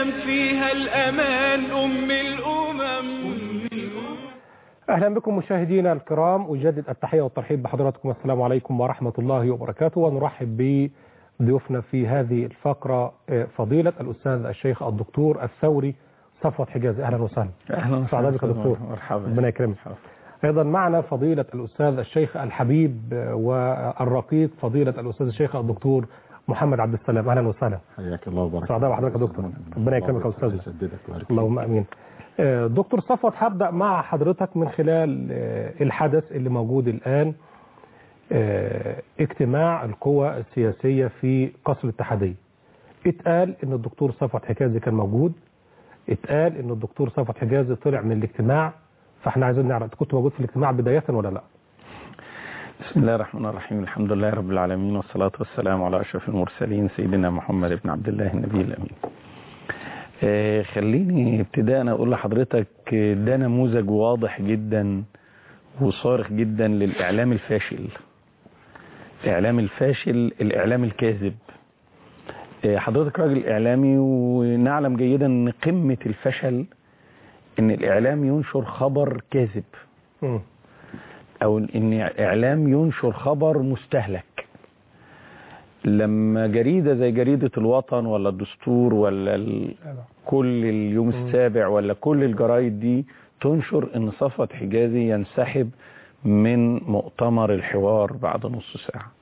فيها الأمان أم الأمم أهلا بكم مشاهدينا الكرام أجدد التحية والترحيب بحضراتكم السلام عليكم ورحمة الله وبركاته ونرحب بضيوفنا في هذه الفقرة فضيلة الأستاذ الشيخ الدكتور الثوري صفوت حجازي أهلا وسهلا أهلا سعداء بك يا دكتور مرحبا ربنا يكرمك أيضا معنا فضيلة الأستاذ الشيخ الحبيب والرقيق فضيلة الأستاذ الشيخ الدكتور محمد عبد السلام أهلا وسهلا حياك الله وبارك سعداء بحضرتك يا دكتور ربنا يكرمك يا أستاذ يسددك ويبارك اللهم امين آه، دكتور صفوت هبدا مع حضرتك من خلال آه، الحدث اللي موجود الان آه، اجتماع القوى السياسيه في قصر الاتحاديه اتقال ان الدكتور صفوت حجازي كان موجود اتقال ان الدكتور صفوت حجازي طلع من الاجتماع فاحنا عايزين نعرف أنت كنت موجود في الاجتماع بدايه ولا لا بسم الله الرحمن الرحيم الحمد لله رب العالمين والصلاة والسلام على أشرف المرسلين سيدنا محمد بن عبد الله النبي الأمين آه، خليني ابتداء أقول لحضرتك آه، ده نموذج واضح جدا وصارخ جدا للإعلام الفاشل الإعلام الفاشل الإعلام الكاذب آه، حضرتك راجل إعلامي ونعلم جيدا أن قمة الفشل أن الإعلام ينشر خبر كاذب مم. او ان اعلام ينشر خبر مستهلك لما جريدة زي جريدة الوطن ولا الدستور ولا ال... كل اليوم السابع ولا كل الجرايد دي تنشر ان صفوت حجازي ينسحب من مؤتمر الحوار بعد نص ساعة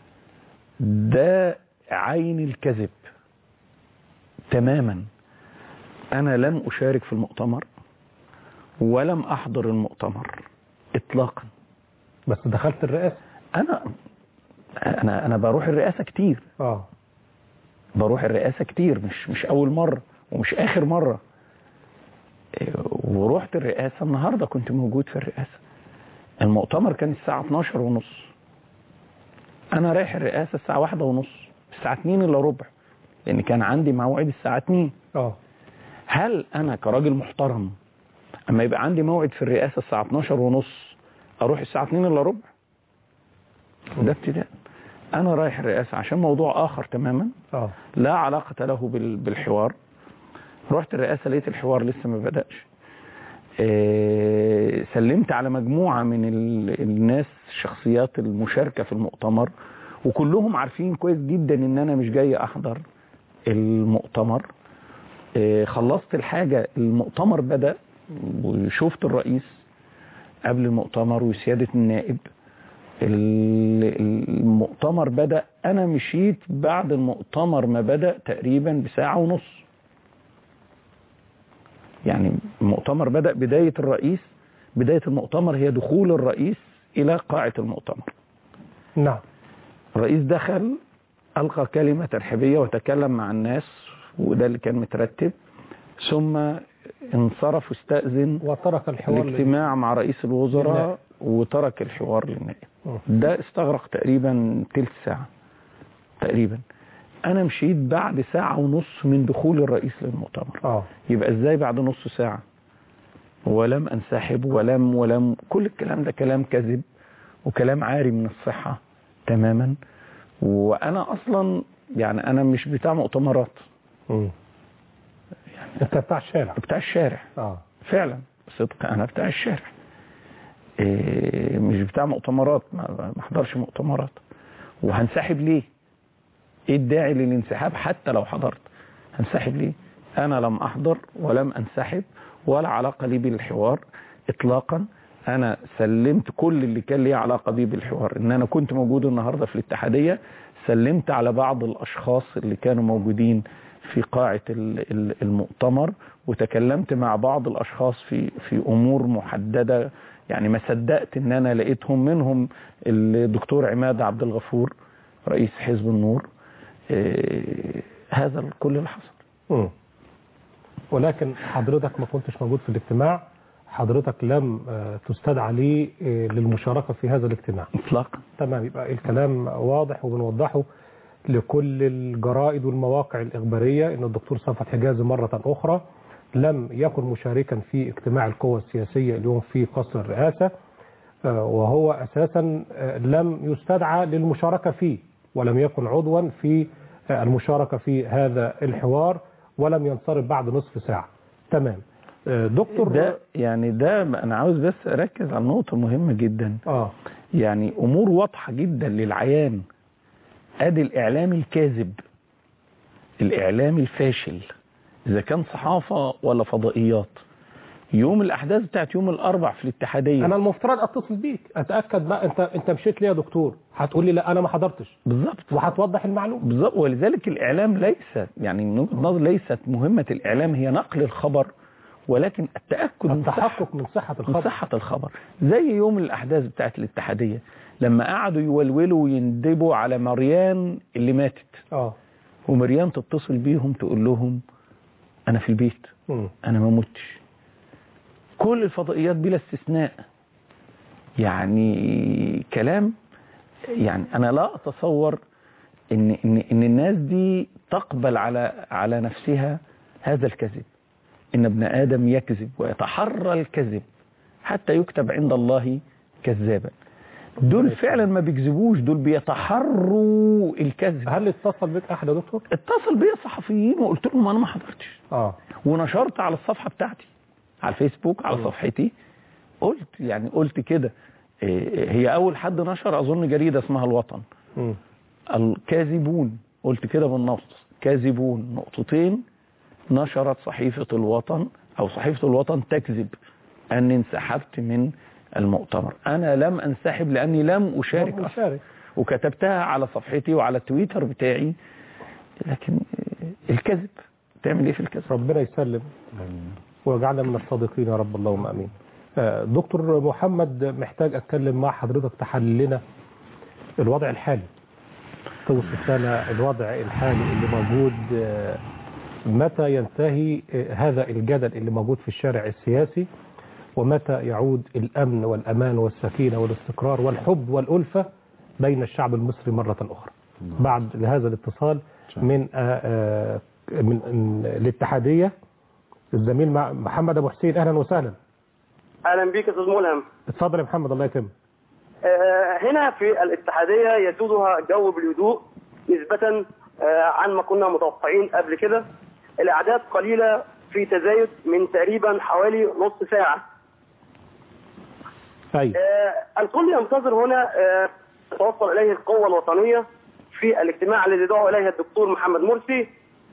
ده عين الكذب تماما انا لم اشارك في المؤتمر ولم احضر المؤتمر اطلاقا بس دخلت الرئاسه انا انا انا بروح الرئاسه كتير اه بروح الرئاسه كتير مش مش اول مره ومش اخر مره إيه، ورحت الرئاسه النهارده كنت موجود في الرئاسه المؤتمر كان الساعه 12 ونص انا رايح الرئاسه الساعه واحدة ونص الساعه 2 الا ربع لان كان عندي موعد الساعه 2 اه هل انا كراجل محترم اما يبقى عندي موعد في الرئاسه الساعه 12 ونص اروح الساعه 2 الا ربع ده ابتداء انا رايح الرئاسه عشان موضوع اخر تماما اه لا علاقه له بال- بالحوار رحت الرئاسه لقيت الحوار لسه ما بداش آه، سلمت على مجموعه من ال- الناس الشخصيات المشاركه في المؤتمر وكلهم عارفين كويس جدا ان انا مش جاي احضر المؤتمر آه، خلصت الحاجه المؤتمر بدا وشفت الرئيس قبل المؤتمر وسياده النائب ال- المؤتمر بدأ أنا مشيت بعد المؤتمر ما بدأ تقريبا بساعة ونص يعني المؤتمر بدأ بداية الرئيس بداية المؤتمر هي دخول الرئيس إلى قاعة المؤتمر نعم الرئيس دخل ألقى كلمة ترحيبية وتكلم مع الناس وده اللي كان مترتب ثم انصرف واستأذن وترك الحوار لل- الاجتماع مع رئيس الوزراء للنائب. وترك الحوار للنائب مم. ده استغرق تقريبا تلت ساعة تقريبا أنا مشيت بعد ساعة ونص من دخول الرئيس للمؤتمر اه يبقى إزاي بعد نص ساعة ولم أنسحب ولم ولم كل الكلام ده كلام كذب وكلام عاري من الصحة تماما وأنا أصلا يعني أنا مش بتاع مؤتمرات مم. انت بتاع الشارع بتاع الشارع اه فعلا صدق انا بتاع الشارع إيه مش بتاع مؤتمرات ما ما احضرش مؤتمرات وهنسحب ليه ايه الداعي للانسحاب حتى لو حضرت هنسحب ليه انا لم احضر ولم انسحب ولا علاقه لي بالحوار اطلاقا انا سلمت كل اللي كان لي علاقه بيه بالحوار ان انا كنت موجود النهارده في الاتحاديه سلمت على بعض الاشخاص اللي كانوا موجودين في قاعه ال- ال- المؤتمر وتكلمت مع بعض الاشخاص في في امور محدده يعني ما صدقت ان انا لقيتهم منهم الدكتور عماد عبد الغفور رئيس حزب النور إيه، هذا كل اللي حصل مم. ولكن حضرتك ما كنتش موجود في الاجتماع حضرتك لم آه، تستدعى لي آه، للمشاركة في هذا الاجتماع اطلاقا تمام يبقى الكلام واضح وبنوضحه لكل الجرائد والمواقع الإخبارية أن الدكتور صفوت حجازي مرة أخرى لم يكن مشاركا في اجتماع القوى السياسية اليوم في قصر الرئاسة آه، وهو أساسا آه، لم يستدعى للمشاركة فيه ولم يكن عضوا في آه، المشاركة في هذا الحوار ولم ينصرف بعد نصف ساعة تمام آه، دكتور ده يعني ده انا عاوز بس اركز على نقطه مهمه جدا اه يعني امور واضحه جدا للعيان ادي الاعلام الكاذب الاعلام الفاشل اذا كان صحافه ولا فضائيات يوم الاحداث بتاعت يوم الاربع في الاتحاديه انا المفترض اتصل بيك اتاكد بقى انت انت مشيت ليه يا دكتور هتقول لي لا انا ما حضرتش بالظبط وهتوضح المعلومه بالظبط ولذلك الاعلام ليس يعني من وجهه نظري ليست مهمه الاعلام هي نقل الخبر ولكن التاكد من صحة التحقق من صحه من الخبر صحة الخبر زي يوم الأحداث بتاعت الاتحادية لما قعدوا يولولوا ويندبوا على مريان اللي ماتت اه ومريان تتصل بيهم تقول لهم أنا في البيت مم. أنا ما متش كل الفضائيات بلا استثناء يعني كلام يعني أنا لا أتصور إن, إن, إن الناس دي تقبل على على نفسها هذا الكذب إن ابن آدم يكذب ويتحرى الكذب حتى يكتب عند الله كذابا دول فعلا ما بيكذبوش دول بيتحروا الكذب هل اتصل بك احد يا دكتور اتصل بيا صحفيين وقلت لهم انا ما حضرتش اه ونشرت على الصفحه بتاعتي على الفيسبوك على صفحتي قلت يعني قلت كده إيه، هي اول حد نشر اظن جريده اسمها الوطن مم. الكاذبون قلت كده بالنص كاذبون نقطتين نشرت صحيفة الوطن أو صحيفة الوطن تكذب أني انسحبت من المؤتمر أنا لم أنسحب لأني لم أشارك أصلا مشارك وكتبتها على صفحتي وعلى التويتر بتاعي لكن آه، الكذب تعمل ايه في الكذب ربنا يسلم ويجعلنا من الصادقين يا رب اللهم امين آه، دكتور محمد محتاج اتكلم مع حضرتك تحلل لنا الوضع الحالي توصف لنا الوضع الحالي اللي موجود آه، متى ينتهي آه، هذا الجدل اللي موجود في الشارع السياسي ومتى يعود الامن والامان والسكينه والاستقرار والحب والالفه بين الشعب المصري مره اخرى بعد هذا الاتصال من آه، آه، من من الاتحاديه الزميل مع- محمد ابو حسين اهلا وسهلا اهلا بيك يا استاذ ملهم اتفضل يا محمد الله يتم آه، هنا في الاتحاديه يسودها جو بالهدوء نسبه آه، عن ما كنا متوقعين قبل كده الاعداد قليله في تزايد من تقريبا حوالي نص ساعه ايوه آه، الكل ينتظر هنا آه، توصل اليه القوه الوطنيه في الاجتماع الذي دعا اليه الدكتور محمد مرسي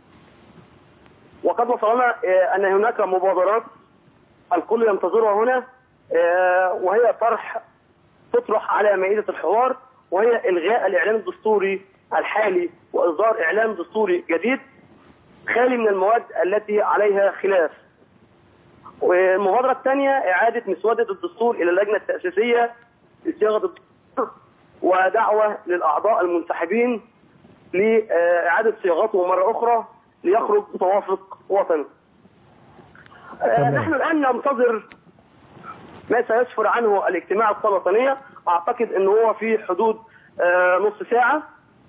وقد وصلنا آه، ان هناك مبادرات الكل ينتظرها هنا آه، وهي طرح تطرح على مائده الحوار وهي الغاء الاعلان الدستوري الحالي واصدار اعلان دستوري جديد خالي من المواد التي عليها خلاف والمبادرة الثانية إعادة مسودة الدستور إلى اللجنة التأسيسية لصياغة الدستور ودعوة للأعضاء المنسحبين لإعادة صياغته مرة أخرى ليخرج متوافق وطني. آه، تمام. نحن الآن ننتظر ما سيسفر عنه الاجتماع الصالة الوطنية أعتقد أنه هو في حدود آه، نص ساعة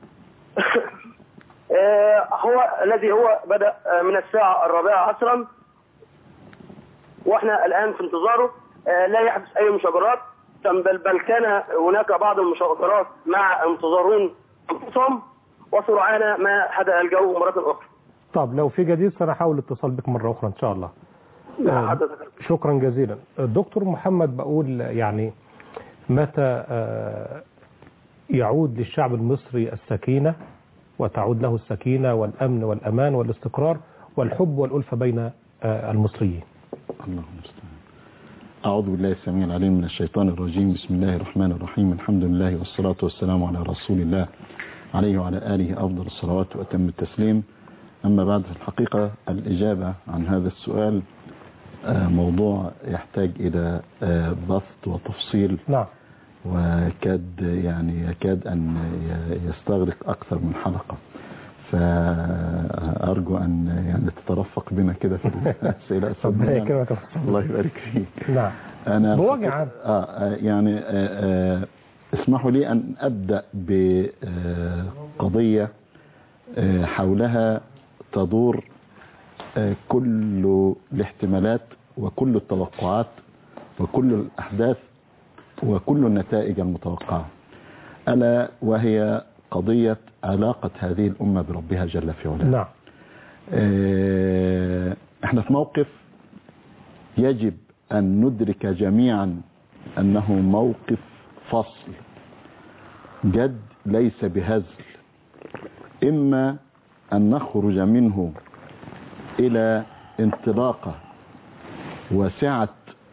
آه، هو الذي هو بدأ آه، من الساعة الرابعة عصرا واحنا الان في انتظاره آه، لا يحدث اي مشاجرات بل بل كان هناك بعض المشاجرات مع المتظاهرون انفسهم وسرعان ما هدأ الجو مرة أخرى. طب لو في جديد سنحاول الاتصال بك مره اخرى ان شاء الله آه، حضرتك. شكرا جزيلا الدكتور محمد بقول يعني متى آه، يعود للشعب المصري السكينة وتعود له السكينة والأمن والأمان والاستقرار والحب والألفة بين آه، المصريين الله المستعان أعوذ بالله السميع العليم من الشيطان الرجيم بسم الله الرحمن الرحيم الحمد لله والصلاة والسلام على رسول الله عليه وعلى آله أفضل الصلوات وأتم التسليم أما بعد في الحقيقة الإجابة عن هذا السؤال آه، موضوع يحتاج إلى آه، بسط وتفصيل نعم وكاد يعني يكاد أن ي- يستغرق أكثر من حلقة فأرجو أن يعني تترفق بنا كده في الأسئلة ربنا يكرمك يا أستاذ. الله يبارك فيك نعم أنا بوجه الحقيقة- عام. آه آه، يعني آه آه اسمحوا لي أن أبدأ بقضية آه حولها تدور آه كل الاحتمالات وكل التوقعات وكل الأحداث وكل النتائج المتوقعة ألا وهي قضية علاقة هذه الأمة بربها جل في علاه نعم آه، احنا في موقف يجب أن ندرك جميعا أنه موقف فصل جد ليس بهزل إما أن نخرج منه إلى انطلاقة وسعة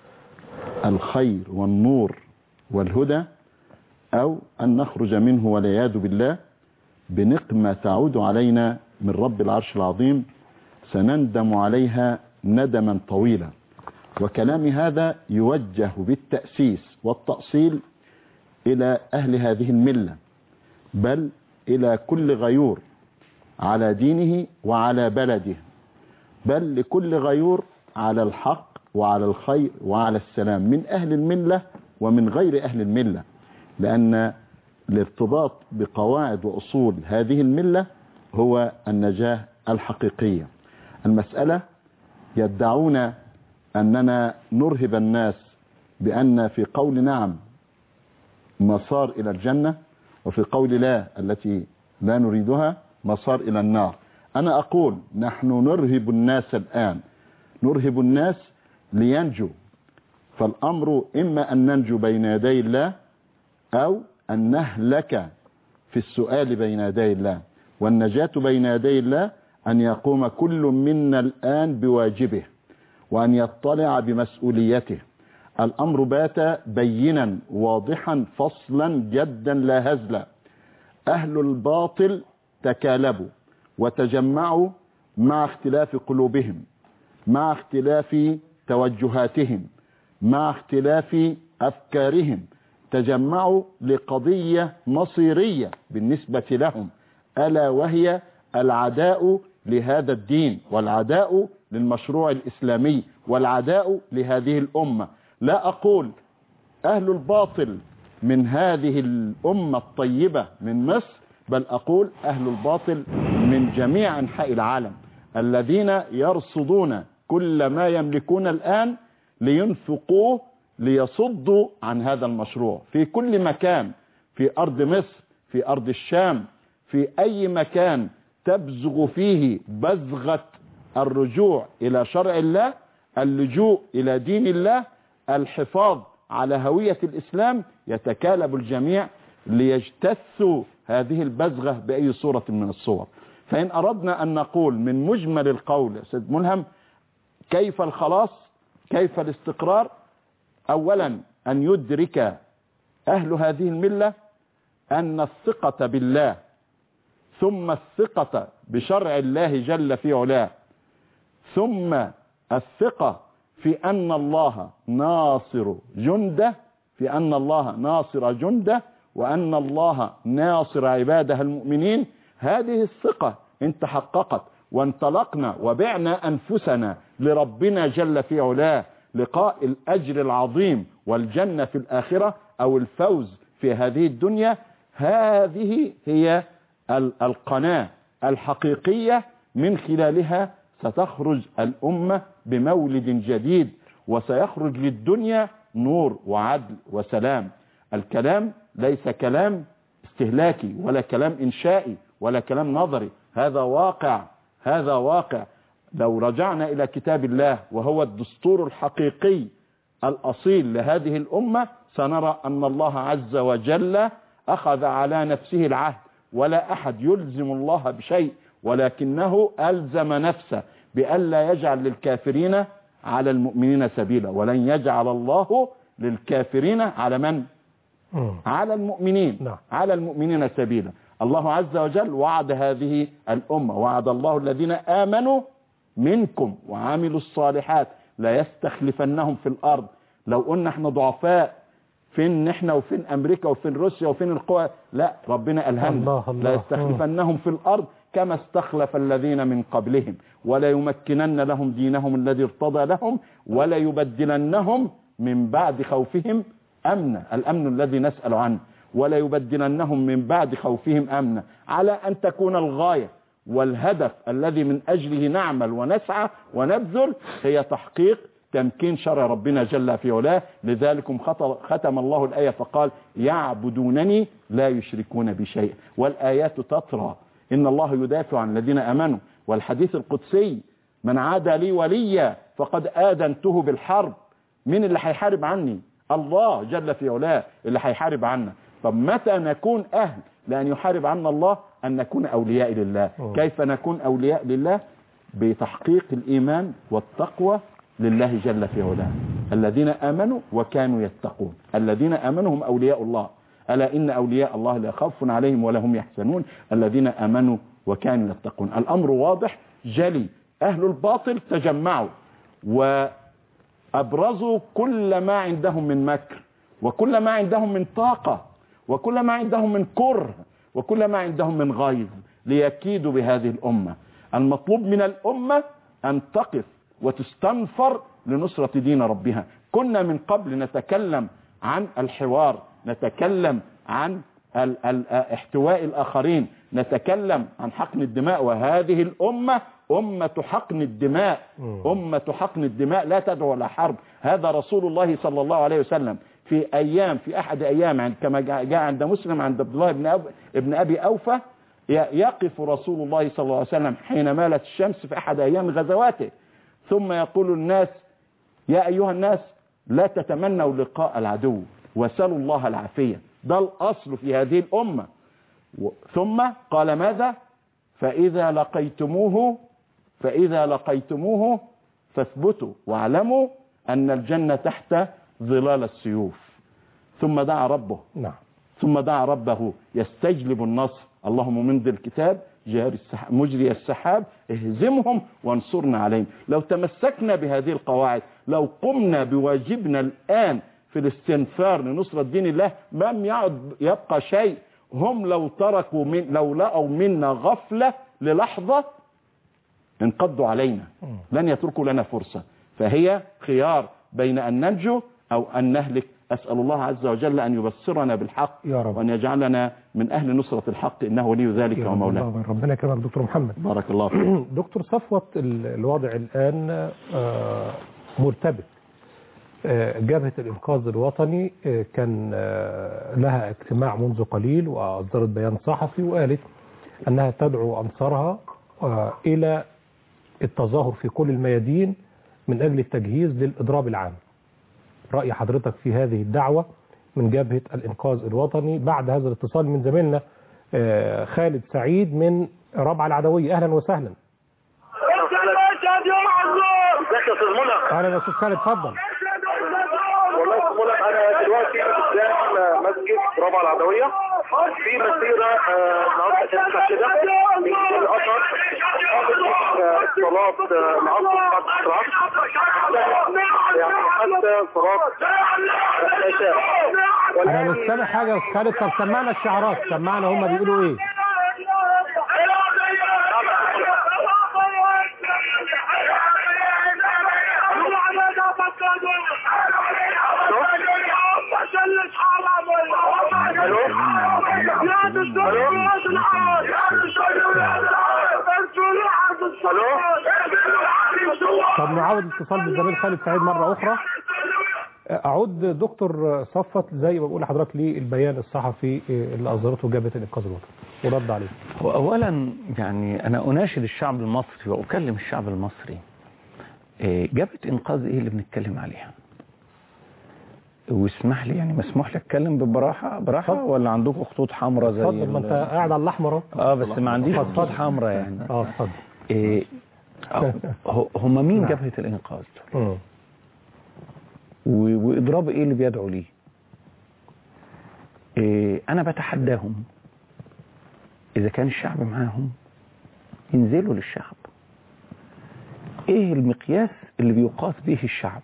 الخير والنور والهدى أو أن نخرج منه والعياذ بالله بنقمة تعود علينا من رب العرش العظيم سنندم عليها ندما طويلا وكلامي هذا يوجه بالتأسيس والتأصيل إلى أهل هذه الملة بل إلى كل غيور على دينه وعلى بلده بل لكل غيور على الحق وعلى الخير وعلى السلام من أهل الملة ومن غير أهل الملة لأن الارتباط بقواعد وأصول هذه الملة هو النجاة الحقيقية المسألة يدعون أننا نرهب الناس بأن في قول نعم مسار إلى الجنة وفي قول لا التي لا نريدها مسار إلى النار أنا أقول نحن نرهب الناس الآن نرهب الناس لينجوا فالأمر إما أن ننجو بين يدي الله أو أن نهلك في السؤال بين يدي الله والنجاة بين يدي الله أن يقوم كل منا الآن بواجبه وأن يطلع بمسؤوليته الأمر بات بينا واضحا فصلا جدا لا هزلا أهل الباطل تكالبوا وتجمعوا مع اختلاف قلوبهم مع اختلاف توجهاتهم مع اختلاف أفكارهم تجمعوا لقضية مصيرية بالنسبة لهم ألا وهي العداء لهذا الدين والعداء للمشروع الإسلامي والعداء لهذه الأمة لا أقول أهل الباطل من هذه الأمة الطيبة من مصر بل أقول أهل الباطل من جميع أنحاء العالم الذين يرصدون كل ما يملكون الآن لينفقوه ليصدوا عن هذا المشروع في كل مكان في أرض مصر في أرض الشام في أي مكان تبزغ فيه بزغة الرجوع إلى شرع الله اللجوء إلى دين الله الحفاظ على هوية الإسلام يتكالب الجميع ليجتثوا هذه البزغة بأي صورة من الصور فإن أردنا أن نقول من مجمل القول يا سيد ملهم كيف الخلاص كيف الاستقرار أولا أن يدرك أهل هذه الملة أن الثقة بالله ثم الثقة بشرع الله جل في علاه ثم الثقة في أن الله ناصر جنده في أن الله ناصر جنده وأن الله ناصر عباده المؤمنين هذه الثقة ان تحققت وانطلقنا وبعنا أنفسنا لربنا جل في علاه لقاء الأجر العظيم والجنة في الآخرة أو الفوز في هذه الدنيا هذه هي القناة الحقيقية من خلالها ستخرج الأمة بمولد جديد وسيخرج للدنيا نور وعدل وسلام الكلام ليس كلام استهلاكي ولا كلام إنشائي ولا كلام نظري هذا واقع هذا واقع لو رجعنا إلى كتاب الله وهو الدستور الحقيقي الأصيل لهذه الأمة سنرى أن الله عز وجل أخذ على نفسه العهد ولا أحد يلزم الله بشيء ولكنه ألزم نفسه بألا يجعل للكافرين على المؤمنين سبيلا ولن يجعل الله للكافرين على من؟ مم. على المؤمنين نعم. على المؤمنين سبيلا الله عز وجل وعد هذه الأمة وعد الله الذين آمنوا منكم وعملوا الصالحات لا يستخلفنهم في الأرض لو قلنا احنا ضعفاء فين احنا وفين امريكا وفين روسيا وفين القوى لا ربنا الله الهمنا الله. لا يستخلفنهم في الارض كما استخلف الذين من قبلهم ولا يمكنن لهم دينهم الذي ارتضى لهم ولا يبدلنهم من بعد خوفهم امنا الامن الذي نسال عنه ولا يبدلنهم من بعد خوفهم امنا على ان تكون الغايه والهدف الذي من اجله نعمل ونسعى ونبذل هي تحقيق تمكين شرع ربنا جل في علاه لذلكم خط- ختم الله الآية فقال يعبدونني لا يشركون بشيء والآيات تطرى إن الله يدافع عن الذين أمنوا والحديث القدسي من عادى لي وليا فقد آذنته بالحرب مين اللي هيحارب عني الله جل في علاه اللي هيحارب عنا طب متى نكون أهل لأن يحارب عنا الله أن نكون أولياء لله أوه. كيف نكون أولياء لله بتحقيق الإيمان والتقوى لله جل في علاه الذين آمنوا وكانوا يتقون الذين آمنوا هم أولياء الله ألا إن أولياء الله لا خوف عليهم ولا هم يحزنون الذين آمنوا وكانوا يتقون الأمر واضح جلي أهل الباطل تجمعوا وأبرزوا كل ما عندهم من مكر وكل ما عندهم من طاقة وكل ما عندهم من كره وكل ما عندهم من غيظ ليكيدوا بهذه الأمة المطلوب من الأمة أن تقف وتستنفر لنصرة دين ربها كنا من قبل نتكلم عن الحوار نتكلم عن ال- ال- احتواء الآخرين نتكلم عن حقن الدماء وهذه الأمة أمة حقن الدماء أمة حقن الدماء لا تدعو إلى حرب هذا رسول الله صلى الله عليه وسلم في أيام في أحد أيام عند كما جاء جاء عند مسلم عند عبد الله بن, أب ابن أبي أوفى ي- يقف رسول الله صلى الله عليه وسلم حين مالت الشمس في أحد أيام غزواته ثم يقول الناس يا أيها الناس لا تتمنوا لقاء العدو وسلوا الله العافية ده الأصل في هذه الأمة و- ثم قال ماذا فإذا لقيتموه فإذا لقيتموه فاثبتوا واعلموا أن الجنة تحت ظلال السيوف ثم دعا ربه نعم ثم دعا ربه يستجلب النصر اللهم منذ الكتاب جاري السحاب مجري السحاب اهزمهم وانصرنا عليهم لو تمسكنا بهذه القواعد لو قمنا بواجبنا الآن في الاستنفار لنصرة دين الله لم يعد يبقى شيء هم لو تركوا من لو لقوا منا غفلة للحظة انقضوا علينا لن يتركوا لنا فرصة فهي خيار بين أن ننجو أو أن نهلك أسأل الله عز وجل أن يبصرنا بالحق يا رب. وأن يجعلنا من أهل نصرة الحق إنه ولي ذلك يا رب ومولاه الله ربنا يكرمك دكتور محمد بارك الله فيك دكتور صفوت ال- الوضع الآن آه، مرتبك آه، جبهة الإنقاذ الوطني آه، كان آه، لها اجتماع منذ قليل وأصدرت بيان صحفي وقالت أنها تدعو أنصارها آه، إلى التظاهر في كل الميادين من أجل التجهيز للإضراب العام رأي حضرتك في هذه الدعوة من جبهة الإنقاذ الوطني بعد هذا الاتصال من زميلنا آه، خالد سعيد من رابعة العدوية أهلا وسهلا ازيك يا استاذ منى أهلا يا أستاذ خالد اتفضل والله يا استاذ منى انا دلوقتي قدام مسجد رابعه العدويه في مسيره آه، النهارده تسعه كده من الاثر آه، الصلاه آه، العصر بعد الصلاه يعني حتى صلاه العشاء أنا مش سامع حاجة يا أستاذ خالد طب سمعنا الشعارات سمعنا هم بيقولوا إيه طب نعاود الاتصال بالزميل خالد سعيد مرة أخرى أعود دكتور صفت زي ما بقول لحضرتك للبيان الصحفي اللي أصدرته جبهة الإنقاذ الوطني ورد عليه هو اولا يعني انا اناشد الشعب المصري واكلم الشعب المصري إيه، جبهه انقاذ ايه اللي بنتكلم عليها واسمح لي يعني مسموح لي اتكلم ببراحه براحه اتفضل. ولا عندكم خطوط حمراء زي اتفضل ما ال- أنت قاعد على الأحمر أهو اه بس ما عنديش اتفضل. خطوط حمراء يعني أه اتفضل إيه هو- هم مين نعم. جبهه الانقاذ دول مم. و- واضراب ايه اللي بيدعوا ليه إيه انا بتحداهم اذا كان الشعب معاهم ينزلوا للشعب ايه المقياس اللي بيقاس به الشعب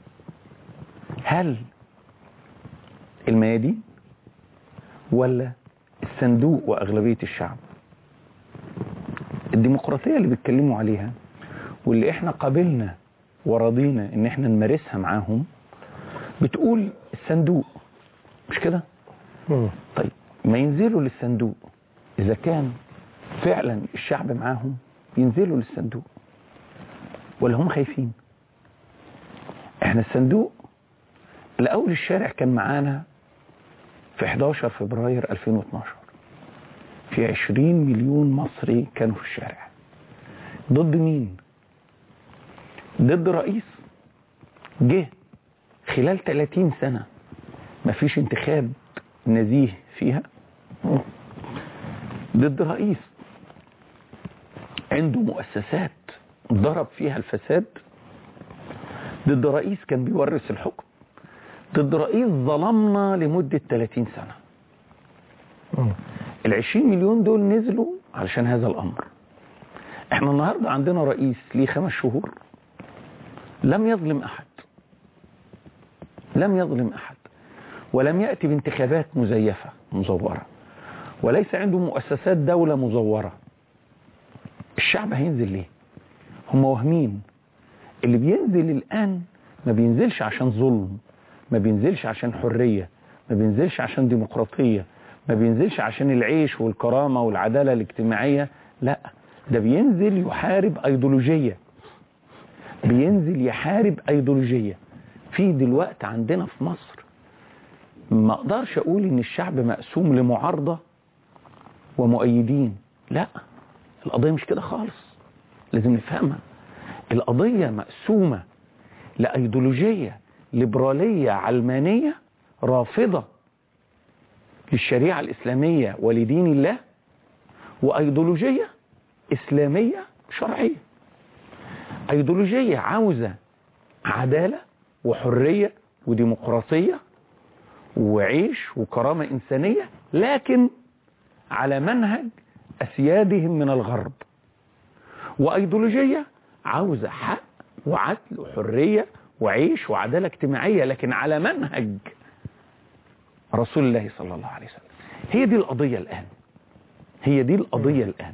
هل الميادين ولا الصندوق واغلبيه الشعب الديمقراطيه اللي بيتكلموا عليها واللي احنا قابلنا ورضينا ان احنا نمارسها معاهم بتقول الصندوق مش كده مم. طيب ما ينزلوا للصندوق اذا كان فعلا الشعب معاهم ينزلوا للصندوق ولا هم خايفين احنا الصندوق الاول الشارع كان معانا في 11 فبراير 2012 في 20 مليون مصري كانوا في الشارع ضد مين ضد رئيس جه خلال 30 سنة مفيش انتخاب نزيه فيها ضد رئيس عنده مؤسسات ضرب فيها الفساد ضد رئيس كان بيورث الحكم ضد رئيس ظلمنا لمدة 30 سنة مم. ال 20 مليون دول نزلوا علشان هذا الأمر احنا النهاردة عندنا رئيس ليه خمس شهور لم يظلم أحد لم يظلم أحد ولم يأتي بانتخابات مزيفة مزورة وليس عنده مؤسسات دولة مزورة الشعب هينزل ليه هم واهمين اللي بينزل الآن ما بينزلش عشان ظلم ما بينزلش عشان حرية ما بينزلش عشان ديمقراطية ما بينزلش عشان العيش والكرامة والعدالة الاجتماعية لا ده بينزل يحارب ايديولوجية بينزل يحارب ايديولوجية في دلوقتي عندنا في مصر ما اقدرش اقول ان الشعب مقسوم لمعارضة ومؤيدين لا القضية مش كده خالص لازم نفهمها القضية مقسومة لأيديولوجية ليبرالية علمانية رافضة للشريعة الإسلامية ولدين الله وأيديولوجية إسلامية شرعية أيديولوجية عاوزة عدالة وحرية وديمقراطية وعيش وكرامة إنسانية لكن على منهج أسيادهم من الغرب وأيديولوجية عاوزة حق وعدل وحرية وعيش وعدالة اجتماعية لكن على منهج رسول الله صلى الله عليه وسلم هي دي القضية الآن هي دي القضية الآن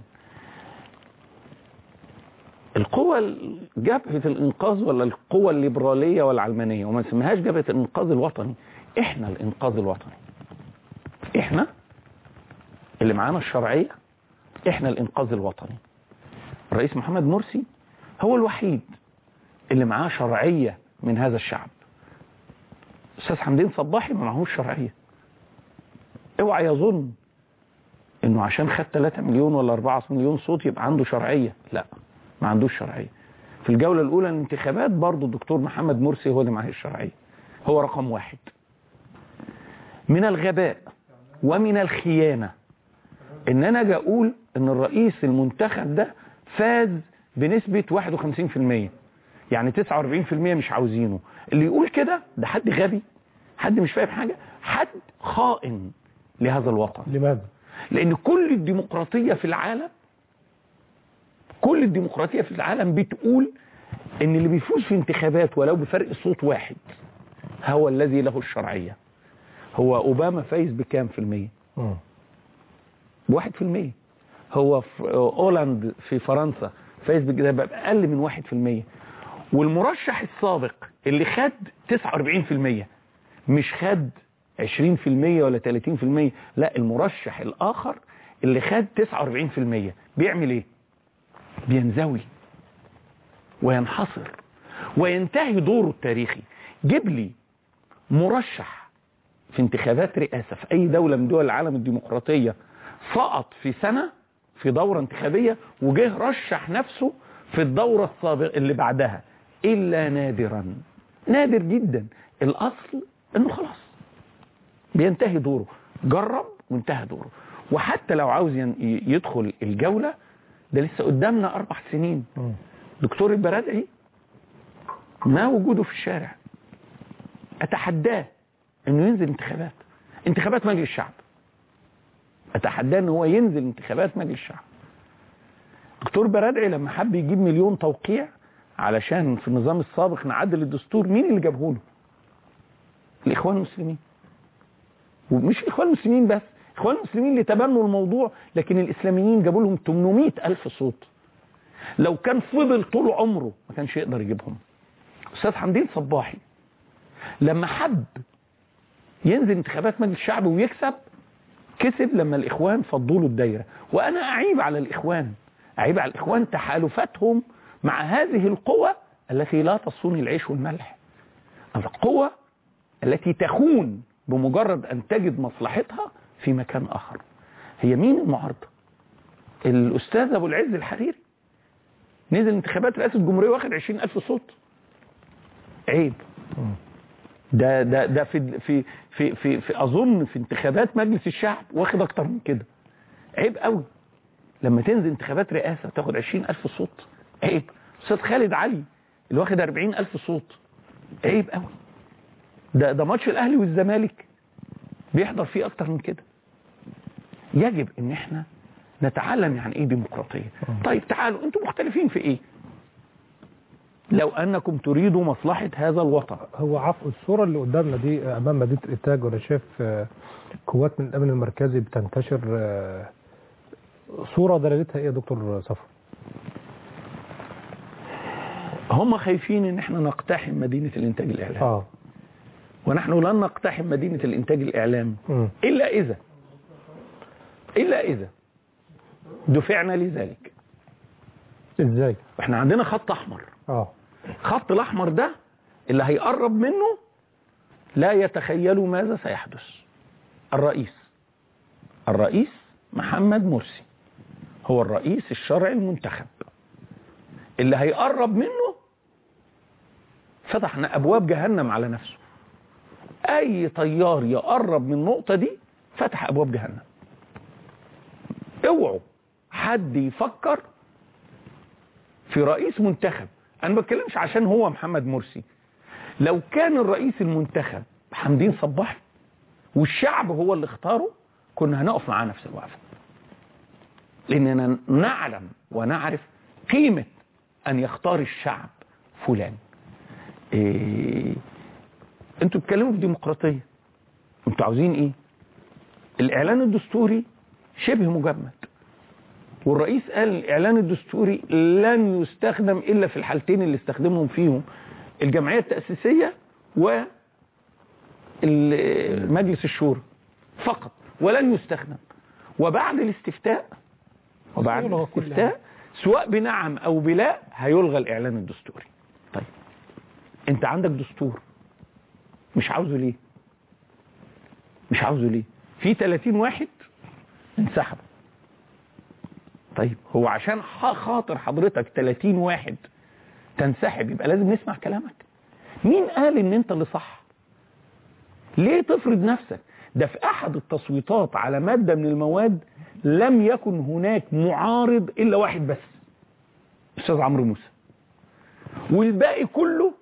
القوة ال- جبهة الإنقاذ ولا القوة الليبرالية والعلمانية وما نسميهاش جبهة الإنقاذ الوطني إحنا الإنقاذ الوطني إحنا اللي معانا الشرعية إحنا الإنقاذ الوطني الرئيس محمد مرسي هو الوحيد اللي معاه شرعية من هذا الشعب أستاذ حمدين صباحي ما معهوش شرعية اوعى يظن انه عشان خد 3 مليون ولا 4 مليون صوت يبقى عنده شرعية لا ما عندوش شرعية في الجولة الأولى الانتخابات برضو الدكتور محمد مرسي هو اللي معاه الشرعية هو رقم واحد من الغباء ومن الخيانة ان انا اجي اقول ان الرئيس المنتخب ده فاز بنسبة 51% يعني 49% مش عاوزينه اللي يقول كده ده حد غبي حد مش فاهم حاجة حد خائن لهذا الوطن لماذا؟ لان كل الديمقراطية في العالم كل الديمقراطية في العالم بتقول ان اللي بيفوز في انتخابات ولو بفرق صوت واحد هو الذي له الشرعية هو اوباما فايز بكام في المية مم. واحد في المية هو في اولاند في فرنسا فايز بكده بأقل من واحد في المية والمرشح السابق اللي خد 49% مش خد 20% ولا 30% لا المرشح الآخر اللي خد 49% بيعمل ايه بينزوي وينحصر وينتهي دوره التاريخي جيب لي مرشح في انتخابات رئاسة في أي دولة من دول العالم الديمقراطية سقط في سنة في دورة انتخابية وجه رشح نفسه في الدورة السابقة اللي بعدها إلا نادرا نادر جدا الأصل إنه خلاص بينتهي دوره جرب وانتهى دوره وحتى لو عاوز ين- يدخل الجولة ده لسه قدامنا أربع سنين مم. دكتور البرادعي ما وجوده في الشارع أتحداه إنه ينزل انتخابات انتخابات مجلس الشعب أتحداه إن هو ينزل انتخابات مجلس الشعب دكتور برادعي لما حب يجيب مليون توقيع علشان في النظام السابق نعدل الدستور مين اللي جابه له؟ الإخوان المسلمين ومش الإخوان المسلمين بس الإخوان المسلمين اللي تبنوا الموضوع لكن الإسلاميين جابوا لهم 800 ألف صوت لو كان فضل طول عمره ما كانش يقدر يجيبهم أستاذ حمدين صباحي لما حب ينزل انتخابات مجلس الشعب ويكسب كسب لما الإخوان فضوا له الدايرة وأنا أعيب على الإخوان أعيب على الإخوان تحالفاتهم مع هذه القوى التي لا تصون العيش والملح القوى التي تخون بمجرد أن تجد مصلحتها في مكان آخر هي مين المعارضة الأستاذ أبو العز الحريري نزل انتخابات رئاسة الجمهورية واخد 20000 صوت عيب ده ده ده في في في في, في اظن في انتخابات مجلس الشعب واخد اكتر من كده عيب قوي لما تنزل انتخابات رئاسة تاخد 20000 صوت عيب استاذ خالد علي اللي واخد 40000 صوت عيب قوي ده ده ماتش الاهلي والزمالك بيحضر فيه اكتر من كده يجب ان احنا نتعلم يعني ايه ديمقراطيه طيب تعالوا انتم مختلفين في ايه لو انكم تريدوا مصلحه هذا الوطن هو عفوا الصورة اللي قدامنا دي أمام مدينة الإنتاج وأنا شايف آه، قوات من الأمن المركزي بتنتشر آه، صورة دلالتها إيه يا دكتور صفر؟ هم خايفين ان احنا نقتحم مدينه الانتاج الاعلامي آه ونحن لن نقتحم مدينه الانتاج الاعلامي مم. الا اذا الا اذا دفعنا لذلك إزاي؟ احنا عندنا خط احمر آه خط الاحمر ده اللي هيقرب منه لا يتخيلوا ماذا سيحدث الرئيس الرئيس محمد مرسي هو الرئيس الشرعي المنتخب اللي هيقرب منه فتحنا ابواب جهنم على نفسه اي طيار يقرب من النقطة دي فتح ابواب جهنم اوعوا حد يفكر في رئيس منتخب انا ما بتكلمش عشان هو محمد مرسي لو كان الرئيس المنتخب حمدين صباحي والشعب هو اللي اختاره كنا هنقف معاه نفس الوقفه لاننا نعلم ونعرف قيمه ان يختار الشعب فلان إيه انتوا بتتكلموا في ديمقراطيه انتوا عاوزين ايه الاعلان الدستوري شبه مجمد والرئيس قال الاعلان الدستوري لن يستخدم الا في الحالتين اللي استخدمهم فيهم الجمعيه التاسيسيه و ال- مجلس الشورى فقط ولن يستخدم وبعد الاستفتاء وبعد سيلغى كل الاستفتاء سواء بنعم او بلا هيلغى الاعلان الدستوري طيب انت عندك دستور مش عاوزه ليه مش عاوزه ليه في 30 واحد انسحبوا طيب هو عشان ح- خاطر حضرتك 30 واحد تنسحب يبقى لازم نسمع كلامك مين قال ان انت اللي صح ليه تفرض نفسك ده في احد التصويتات على مادة من المواد لم يكن هناك معارض الا واحد بس استاذ عمرو موسى والباقي كله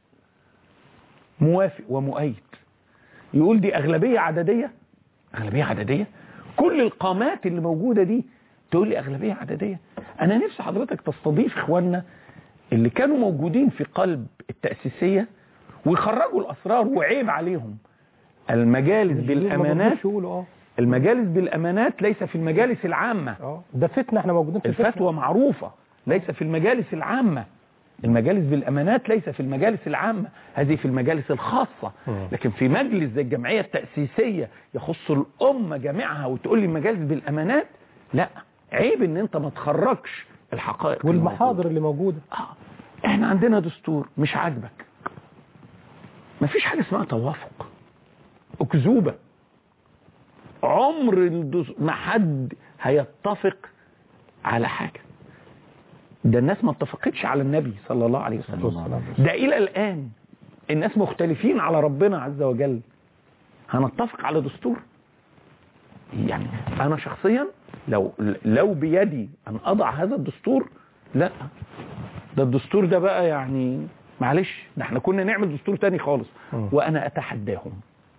موافق ومؤيد يقول دي اغلبية عددية اغلبية عددية كل القامات اللي موجودة دي تقول لي اغلبية عددية انا نفسي حضرتك تستضيف اخواننا اللي كانوا موجودين في قلب التأسيسية ويخرجوا الاسرار وعيب عليهم المجالس بالامانات يقولوا اه المجالس بالامانات ليس في المجالس العامة اه ده فتنة احنا موجودين في فتنة. الفتوى معروفة ليس في المجالس العامة المجالس بالأمانات ليس في المجالس العامة هذه في المجالس الخاصة مم. لكن في مجلس زي الجمعية التأسيسية يخص الأمة جميعها وتقول لي المجالس بالأمانات لا عيب ان انت ما تخرجش الحقائق والمحاضر اللي موجودة آه. احنا عندنا دستور مش عاجبك مفيش حاجة اسمها توافق أكذوبة عمر الدس... ما حد هيتفق على حاجة ده الناس ما اتفقتش على النبي صلى الله عليه صلى الله عليه وسلم وسلم. ده إلى الآن الناس مختلفين على ربنا عز وجل هنتفق على دستور يعني أنا شخصيا لو لو بيدي أن أضع هذا الدستور لا ده الدستور ده بقى يعني معلش ده احنا كنا نعمل دستور تاني خالص مم. وانا اتحداهم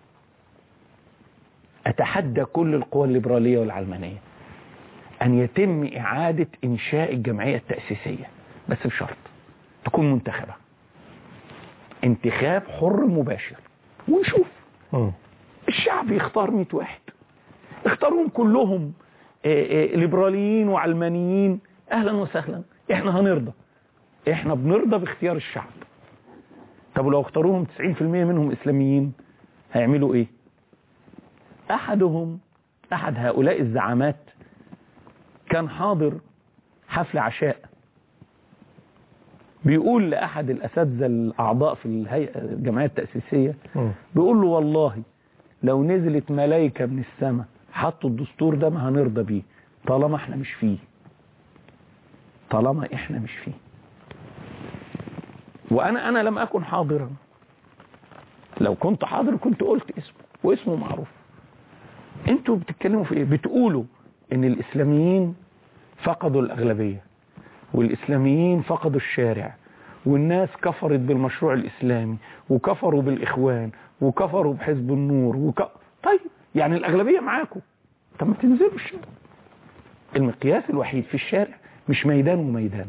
اتحدى كل القوى الليبراليه والعلمانيه ان يتم اعاده انشاء الجمعيه التاسيسيه بس بشرط تكون منتخبه انتخاب حر مباشر ونشوف مم. الشعب يختار 100 واحد اختارهم كلهم آه، آه، ليبراليين وعلمانيين اهلا وسهلا احنا هنرضى احنا بنرضى باختيار الشعب طب ولو اختاروهم 90% منهم اسلاميين هيعملوا ايه احدهم احد هؤلاء الزعامات كان حاضر حفل عشاء بيقول لأحد الأساتذة الأعضاء في الهيئة الجمعية التأسيسية مم. بيقول له والله لو نزلت ملايكة من السماء حطوا الدستور ده ما هنرضى بيه طالما احنا مش فيه طالما احنا مش فيه وانا انا لم اكن حاضرا لو كنت حاضر كنت قلت اسمه واسمه معروف انتوا بتتكلموا في ايه بتقولوا ان الاسلاميين فقدوا الاغلبيه والاسلاميين فقدوا الشارع والناس كفرت بالمشروع الاسلامي وكفروا بالاخوان وكفروا بحزب النور وك... طيب يعني الاغلبيه معاكم طب ما تنزلوا الشارع المقياس الوحيد في الشارع مش ميدان وميدان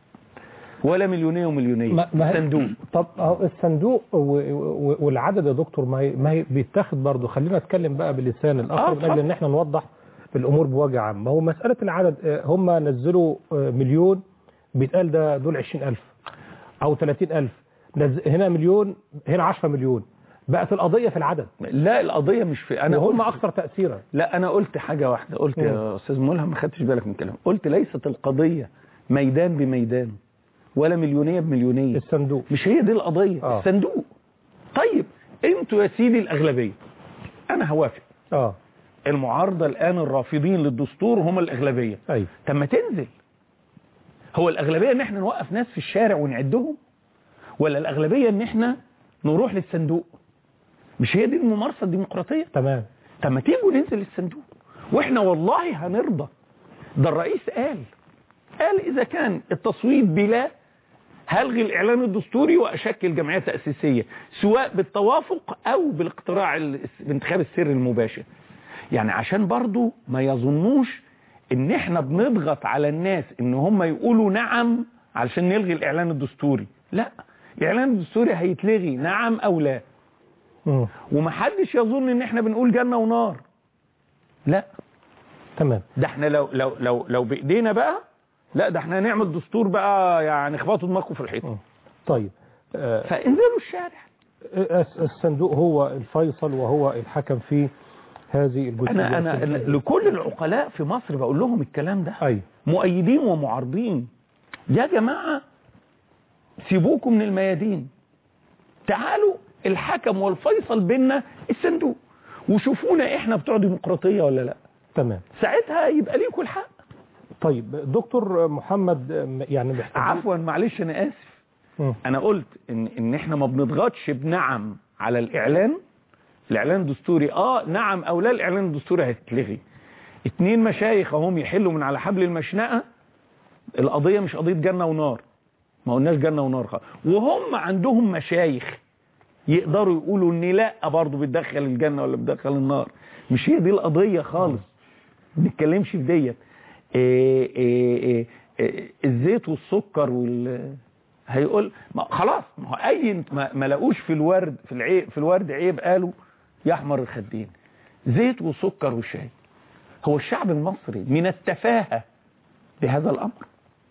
ولا مليونيه ومليونيه ما ما هي- صندوق طب أهو الصندوق و- و- والعدد يا دكتور ما هي ما هي بيتاخد برضه خلينا نتكلم بقى بلسان الاخر آه، من اجل اتفضل. ان احنا نوضح الامور بوجه عام ما هو مساله العدد آه، هم نزلوا آه، مليون بيتقال ده دول 20000 او 30000 نز- هنا مليون هنا 10 مليون بقت القضيه في العدد لا القضيه مش في انا وهم قلت اكثر تاثيرا لا انا قلت حاجه واحده قلت مم. يا استاذ ملهم ما خدتش بالك من كلامي قلت ليست القضيه ميدان بميدان ولا مليونيه بمليونيه الصندوق مش هي دي القضيه آه. الصندوق طيب انتوا يا سيدي الاغلبيه انا هوافق اه المعارضه الان الرافضين للدستور هم الاغلبيه ايوه طب ما تنزل هو الاغلبيه ان احنا نوقف ناس في الشارع ونعدهم ولا الاغلبيه ان احنا نروح للصندوق مش هي دي الممارسه الديمقراطيه تمام طب ما تيجوا ننزل الصندوق واحنا والله هنرضى ده الرئيس قال قال اذا كان التصويت بلا هلغي الاعلان الدستوري واشكل جمعيه تاسيسيه سواء بالتوافق او بالاقتراع ال- بانتخاب السر المباشر يعني عشان برضو ما يظنوش ان احنا بنضغط على الناس ان هم يقولوا نعم علشان نلغي الاعلان الدستوري لا الاعلان الدستوري هيتلغي نعم او لا مم. ومحدش يظن ان احنا بنقول جنة ونار لا تمام ده احنا لو لو لو لو بايدينا بقى لا ده احنا هنعمل دستور بقى يعني اخبطوا دماغكم في الحيط مم. طيب آه، فانزلوا الشارع الس- الصندوق هو الفيصل وهو الحكم في هذه الجزئية انا انا أنا لكل العقلاء في مصر بقول لهم الكلام ده أيوة مؤيدين ومعارضين يا جماعة سيبوكم من الميادين تعالوا الحكم والفيصل بيننا الصندوق وشوفونا احنا بتوع ديمقراطية ولا لا تمام ساعتها يبقى ليكوا الحق طيب دكتور محمد آه، يعني محتاج عفوا معلش انا اسف مم. انا قلت ان ان احنا ما بنضغطش بنعم على الاعلان الاعلان الدستوري اه نعم او لا الاعلان الدستوري هيتلغي اتنين مشايخ اهم يحلوا من على حبل المشنقه القضيه مش قضيه جنه ونار ما قلناش جنه ونار خالص وهم عندهم مشايخ يقدروا يقولوا ان لا برضه بتدخل الجنه ولا بتدخل النار مش هي دي القضيه خالص ما بنتكلمش في ديت إيه إيه إيه إيه الزيت والسكر وال هيقول ما خلاص ما هو اي ما, ما لقوش في الورد في العيب في الورد عيب قالوا يحمر الخدين زيت وسكر وشاي هو الشعب المصري من التفاهه بهذا الامر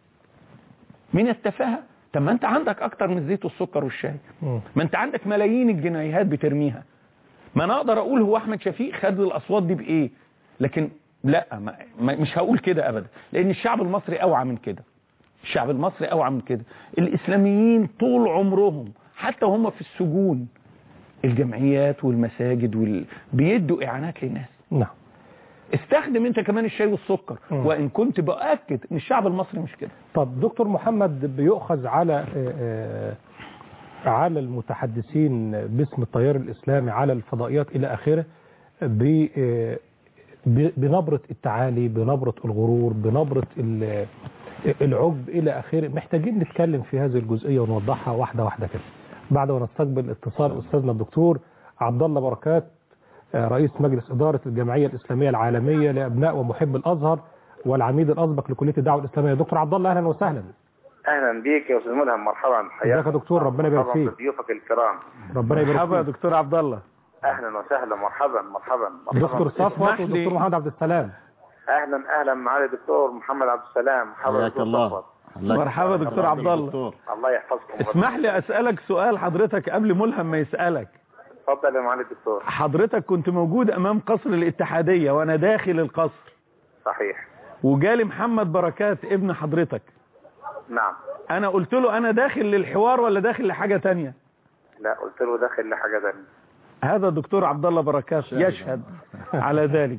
من التفاهه طب ما انت عندك اكتر من الزيت والسكر والشاي مم. ما انت عندك ملايين الجنيهات بترميها ما انا اقدر اقول هو احمد شفيق خد الاصوات دي بايه لكن لا ما ما مش هقول كده ابدا لان الشعب المصري اوعى من كده الشعب المصري اوعى من كده الاسلاميين طول عمرهم حتى هم في السجون الجمعيات والمساجد وال... بيدوا اعانات للناس نعم استخدم انت كمان الشاي والسكر مم. وان كنت باكد ان الشعب المصري مش كده طب دكتور محمد بيؤخذ على آه، آه، على المتحدثين باسم التيار الإسلامي على الفضائيات إلى آخره ب- آه، ب- بنبرة التعالي بنبرة الغرور بنبرة ال- العجب إلى آخره محتاجين نتكلم في هذه الجزئية ونوضحها واحدة واحدة كده بعد ما نستقبل اتصال أستاذنا الدكتور عبد الله بركات آه، رئيس مجلس إدارة الجمعية الإسلامية العالمية لأبناء ومحب الأزهر والعميد الأسبق لكلية الدعوة الإسلامية دكتور عبد الله أهلا وسهلا اهلا بيك يا استاذ ملهم مرحبا ازيك يا دكتور ربنا يبارك مرحبا فيك بضيوفك الكرام ربنا يبارك مرحبا يا فيك دكتور عبد الله اهلا وسهلا مرحبا مرحبا مرحبا دكتور صفوت اسمح لي- ودكتور محمد عبد السلام اهلا اهلا معالي الدكتور محمد عبد السلام مرحبا حياك دكتور الله صفوت. مرحبا دكتور عبد الله. دكتور. الله يحفظكم اسمح لي اسالك سؤال حضرتك قبل ملهم ما يسالك اتفضل يا معالي الدكتور حضرتك كنت موجود امام قصر الاتحاديه وانا داخل القصر صحيح وجالي محمد بركات ابن حضرتك نعم انا قلت له انا داخل للحوار ولا داخل لحاجه تانية لا قلت له داخل لحاجه ثانيه هذا الدكتور عبد الله بركات يشهد على ذلك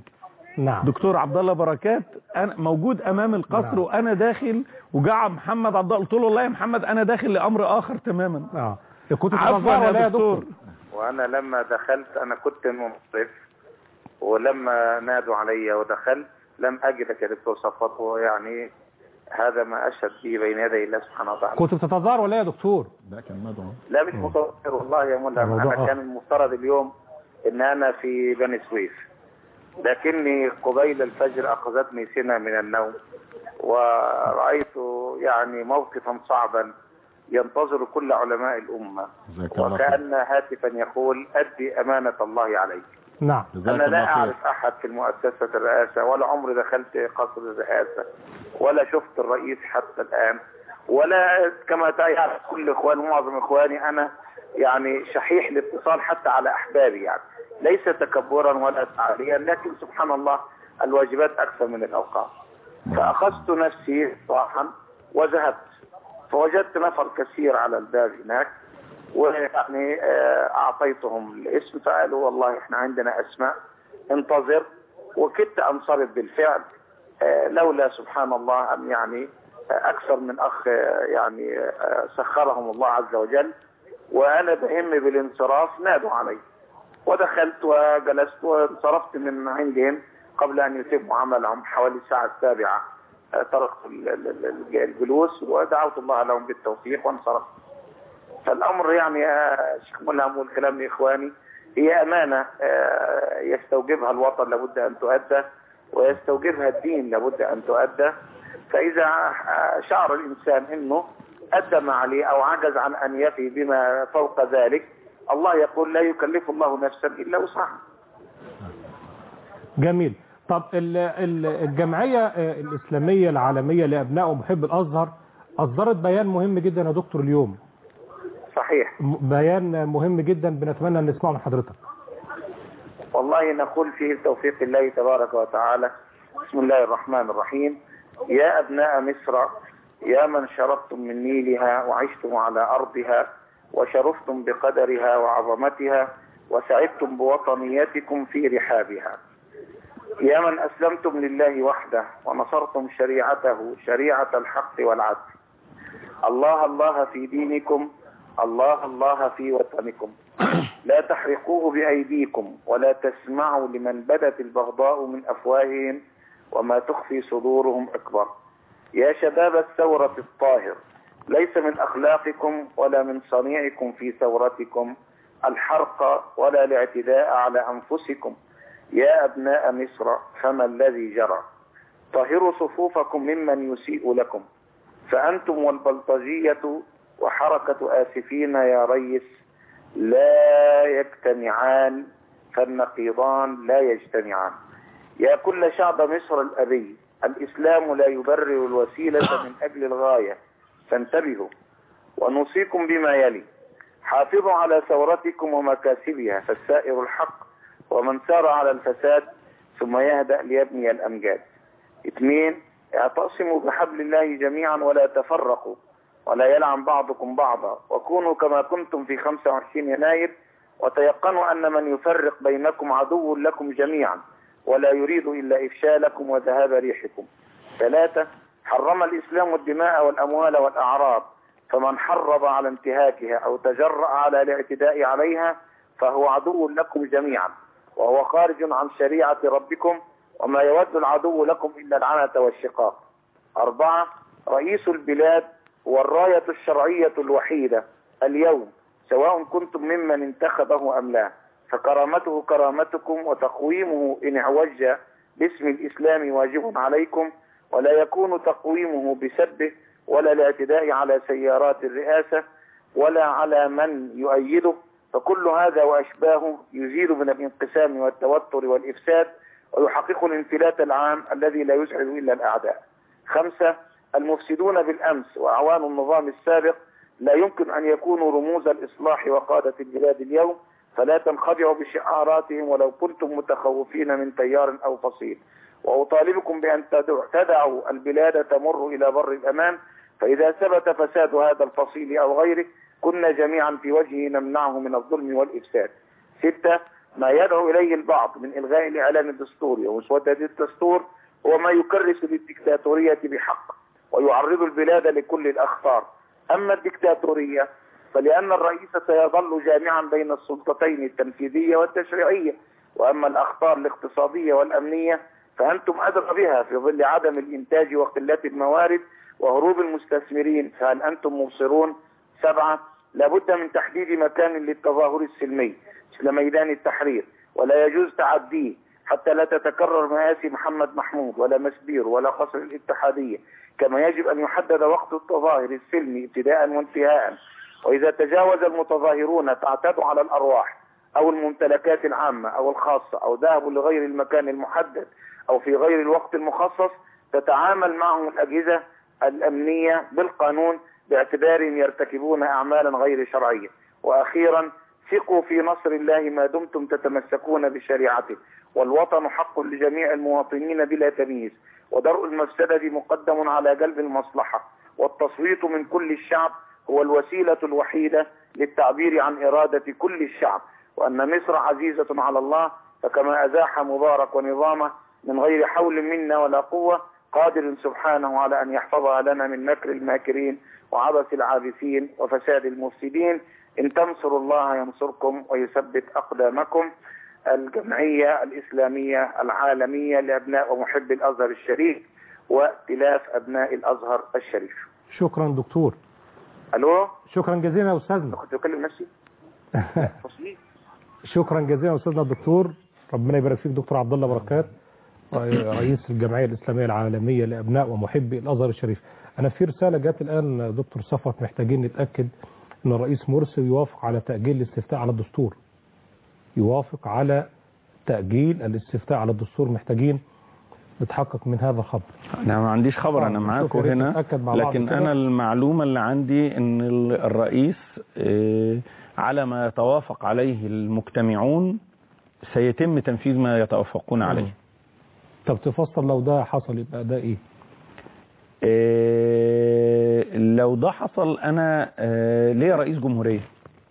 نعم دكتور عبد الله بركات انا موجود امام القصر نعم. وانا داخل وجاء محمد عبد الله قلت له والله يا محمد انا داخل لامر اخر تماما اه كنت عفوا بتتظاهر ولا يا يا دكتور دكتور وانا لما دخلت انا كنت منصف ولما نادوا علي ودخلت لم اجدك يا دكتور صفوت ويعني هذا ما اشهد به بين يدي الله سبحانه وتعالى كنت بتتظاهر ولا يا دكتور ده كان مدعو لا مش متوتر والله يا مولى الموضوع انا آخر. كان المفترض اليوم ان انا في بني سويف لكني قبيل الفجر اخذتني سنه من النوم ورأيت يعني موقفا صعبا ينتظر كل علماء الأمة جزاك الله خير وكأن هاتفا يقول أدي أمانة الله عليك نعم جزاك أنا لا الله خير أعرف أحد في مؤسسة الرئاسة ولا عمري دخلت قصر الرئاسة ولا شفت الرئيس حتى الآن ولا كما يعرف كل إخوان ومعظم إخواني أنا يعني شحيح الاتصال حتى على أحبابي يعني ليس تكبرا ولا تعاليا لكن سبحان الله الواجبات أكثر من الأوقات فأخذت نفسي صراحا وذهبت فوجدت نفر كثير على الباب هناك ويعني آه، أعطيتهم الاسم فقالوا والله احنا عندنا أسماء انتظر وكدت أنصرف بالفعل آه، لولا سبحان الله أن يعني آه، أكثر من أخ آه، يعني آه، سخرهم الله عز وجل وأنا بهم بالانصراف نادوا علي ودخلت وجلست وانصرفت من عندهم قبل أن يتموا عملهم حوالي الساعة السابعة آه، تركت ال- ال- ال- الجلوس ودعوت الله لهم بالتوفيق وانصرفت فالأمر يعني يا شيخ ملهم والكلام لإخواني هي أمانة آه، يستوجبها الوطن لابد أن تؤدى ويستوجبها الدين لابد أن تؤدى فإذا آه، شعر الإنسان أنه أدى ما عليه أو عجز عن أن يفي بما فوق ذلك الله يقول لا يكلف الله نفسا إلا وسعها جميل طب ال- ال- الجمعية آه، الإسلامية العالمية لأبناء ومحب الأزهر أصدرت بيان مهم جدا يا دكتور اليوم صحيح م- بيان مهم جدا بنتمنى أن نسمعه من حضرتك والله نقول فيه توفيق الله تبارك وتعالى بسم الله الرحمن الرحيم يا أبناء مصر يا من شربتم من نيلها وعشتم على أرضها وشرفتم بقدرها وعظمتها وسعدتم بوطنيتكم في رحابها يا من أسلمتم لله وحده ونصرتم شريعته شريعة الحق والعدل الله الله في دينكم الله الله في وطنكم لا تحرقوه بأيديكم ولا تسمعوا لمن بدت البغضاء من أفواههم وما تخفي صدورهم أكبر يا شباب الثورة الطاهر ليس من أخلاقكم ولا من صنيعكم في ثورتكم الحرق ولا الاعتداء على أنفسكم يا أبناء مصر فما الذي جرى طهروا صفوفكم ممن يسيء لكم فأنتم والبلطجية وحركة آسفين يا ريس لا يجتمعان فالنقيضان لا يجتمعان يا كل شعب مصر الأبي الإسلام لا يبرر الوسيلة من أجل الغاية فانتبهوا ونوصيكم بما يلي حافظوا على ثورتكم ومكاسبها فالسائر الحق ومن سار على الفساد ثم يهدأ ليبني الأمجاد اثنين اعتصموا بحبل الله جميعا ولا تفرقوا ولا يلعن بعضكم بعضا وكونوا كما كنتم في 25 يناير وتيقنوا أن من يفرق بينكم عدو لكم جميعا ولا يريد إلا إفشالكم وذهاب ريحكم ثلاثة حرم الإسلام الدماء والأموال والأعراض فمن حرض على انتهاكها أو تجرأ على الاعتداء عليها فهو عدو لكم جميعا وهو خارج عن شريعة ربكم وما يود العدو لكم إلا العنة والشقاق أربعة رئيس البلاد والراية الشرعية الوحيدة اليوم سواء كنتم ممن انتخبه أم لا فكرامته كرامتكم وتقويمه إن اعوج باسم الإسلام واجب عليكم ولا يكون تقويمه بسبه ولا الاعتداء على سيارات الرئاسة ولا على من يؤيده فكل هذا وأشباهه يزيد من الانقسام والتوتر والإفساد ويحقق الانفلات العام الذي لا يسعد إلا الأعداء خمسة المفسدون بالأمس وأعوان النظام السابق لا يمكن أن يكونوا رموز الإصلاح وقادة البلاد اليوم فلا تنخدعوا بشعاراتهم ولو كنتم متخوفين من تيار أو فصيل وأطالبكم بأن تدعوا, تدعوا البلاد تمر إلى بر الأمان فإذا ثبت فساد هذا الفصيل أو غيره كنا جميعا في وجهه نمنعه من الظلم والإفساد ستة ما يدعو إليه البعض من إلغاء الإعلان الدستوري ومسودة الدستور هو ما يكرس للدكتاتورية بحق ويعرض البلاد لكل الأخطار أما الدكتاتورية فلأن الرئيس سيظل جامعا بين السلطتين التنفيذية والتشريعية وأما الأخطار الاقتصادية والأمنية فأنتم أدرى بها في ظل عدم الإنتاج وقلة الموارد وهروب المستثمرين فهل أنتم مبصرون سبعة لابد من تحديد مكان للتظاهر السلمي مثل ميدان التحرير ولا يجوز تعديه حتى لا تتكرر مآسي محمد محمود ولا مسبير ولا قصر الاتحادية كما يجب أن يحدد وقت التظاهر السلمي ابتداء وانتهاء وإذا تجاوز المتظاهرون تعتدوا على الأرواح أو الممتلكات العامة أو الخاصة أو ذهبوا لغير المكان المحدد أو في غير الوقت المخصص تتعامل معهم الأجهزة الأمنية بالقانون باعتبارهم يرتكبون أعمالا غير شرعية وأخيرا ثقوا في نصر الله ما دمتم تتمسكون بشريعته والوطن حق لجميع المواطنين بلا تمييز ودرء المفسدة مقدم على جلب المصلحة والتصويت من كل الشعب هو الوسيلة الوحيدة للتعبير عن إرادة كل الشعب وأن مصر عزيزة على الله فكما أزاح مبارك ونظامه من غير حول منا ولا قوة قادر سبحانه على أن يحفظها لنا من مكر الماكرين وعبث العابثين وفساد المفسدين إن تنصروا الله ينصركم ويثبت أقدامكم الجمعية الإسلامية العالمية لأبناء ومحب الأزهر الشريف وائتلاف أبناء الأزهر الشريف شكرا دكتور ألو شكرا جزيلا يا أستاذنا كنت بكلم نفسي تصميم شكرا جزيلا أستاذنا الدكتور ربنا يبارك فيك دكتور عبد الله بركات رئيس الجمعية الإسلامية العالمية لأبناء ومحبي الأزهر الشريف أنا في رسالة جات الآن دكتور صفوت محتاجين نتأكد أن الرئيس مرسي يوافق على تأجيل الاستفتاء على الدستور يوافق على تأجيل الاستفتاء على الدستور محتاجين نتحقق من هذا الخبر انا ما عنديش خبر انا آه، معاكم نشوف يا ريت هنا نتأكد مع بعض لكن كده. انا المعلومة اللي عندي ان ال- الرئيس آه، على ما يتوافق عليه المجتمعون سيتم تنفيذ ما يتوافقون عليه طب تفسر لو ده حصل يبقى ده إيه آه، لو ده حصل انا آه، ليا رئيس جمهورية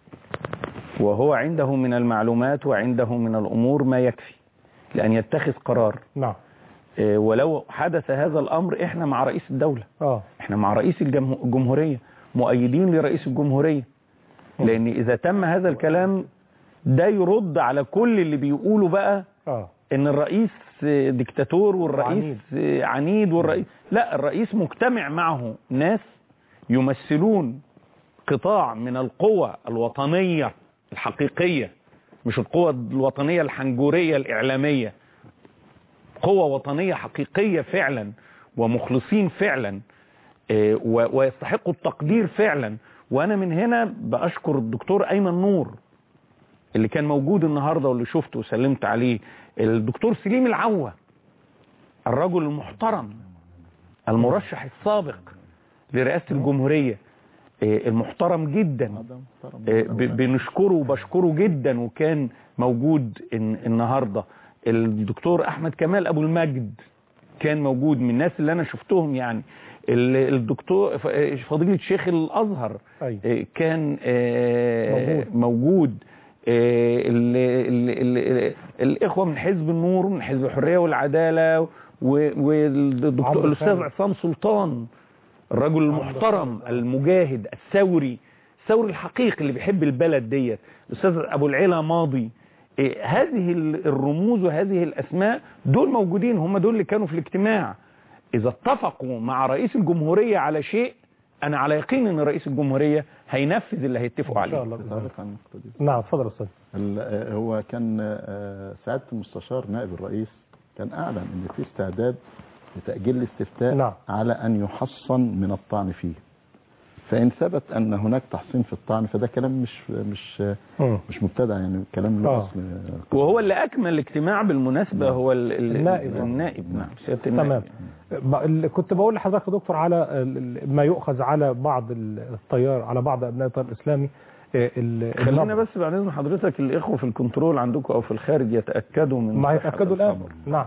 وهو عنده من المعلومات وعنده من الامور ما يكفي لان يتخذ قرار نعم آه، ولو حدث هذا الامر احنا مع رئيس الدولة آه احنا مع رئيس الجمه- الجمهورية مؤيدين لرئيس الجمهورية لان اذا تم هذا الكلام ده يرد على كل اللي بيقولوا بقى آه ان الرئيس ديكتاتور والرئيس عنيد والرئيس لا الرئيس مجتمع معه ناس يمثلون قطاع من القوى الوطنية الحقيقية مش القوى الوطنية الحنجورية الإعلامية قوة وطنية حقيقية فعلا ومخلصين فعلا آه، و- ويستحقوا التقدير فعلا وأنا من هنا بأشكر الدكتور أيمن نور اللي كان موجود النهاردة واللي شفته وسلمت عليه الدكتور سليم العوة الرجل المحترم المرشح السابق لرئاسة الجمهورية آه، المحترم جدا آه، ب- بنشكره وبشكره جدا وكان موجود الن- النهاردة الدكتور أحمد كمال أبو المجد كان موجود من الناس اللي أنا شفتهم يعني ال- الدكتور ف- آه، فضيلة شيخ الأزهر أيوة. آه، كان آه، موجود. موجود آه، ال ال ال ال الإخوة من حزب النور ومن حزب الحرية والعدالة و- والدكتور عمرو الأستاذ خالد. عصام سلطان الرجل المحترم المجاهد الثوري الثوري الحقيقي اللي بيحب البلد ديت الأستاذ أبو العلا ماضي إيه، هذه ال- الرموز وهذه الأسماء دول موجودين هم دول اللي كانوا في الاجتماع إذا اتفقوا مع رئيس الجمهورية على شيء أنا على يقين أن رئيس الجمهورية هينفذ اللي هيتفقوا إن شاء عليه الله تعرف عن النقطة دي نعم اتفضل يا أستاذ ال- آه، هو كان آه، سعادة المستشار نائب الرئيس كان أعلن أن في استعداد لتأجيل الاستفتاء نعم. على أن يحصن من الطعن فيه فإن ثبت أن هناك تحصين في الطعن فده كلام مش مش مم. مش مبتدع يعني كلام له آه. أصل وهو اللي أكمل الاجتماع بالمناسبة هو ال- ال- النائب. النائب نعم سيادة تمام النائب ب- اللي كنت بقول لحضرتك يا دكتور على ال- ال- ما يؤخذ على بعض ال- التيار على بعض ابناء التيار الاسلامي آه، ال- خلينا النبض. بس بعد اذن حضرتك الاخوه في الكنترول عندكم او في الخارج يتاكدوا من ما صحة هيتاكدوا الان الخبر. نعم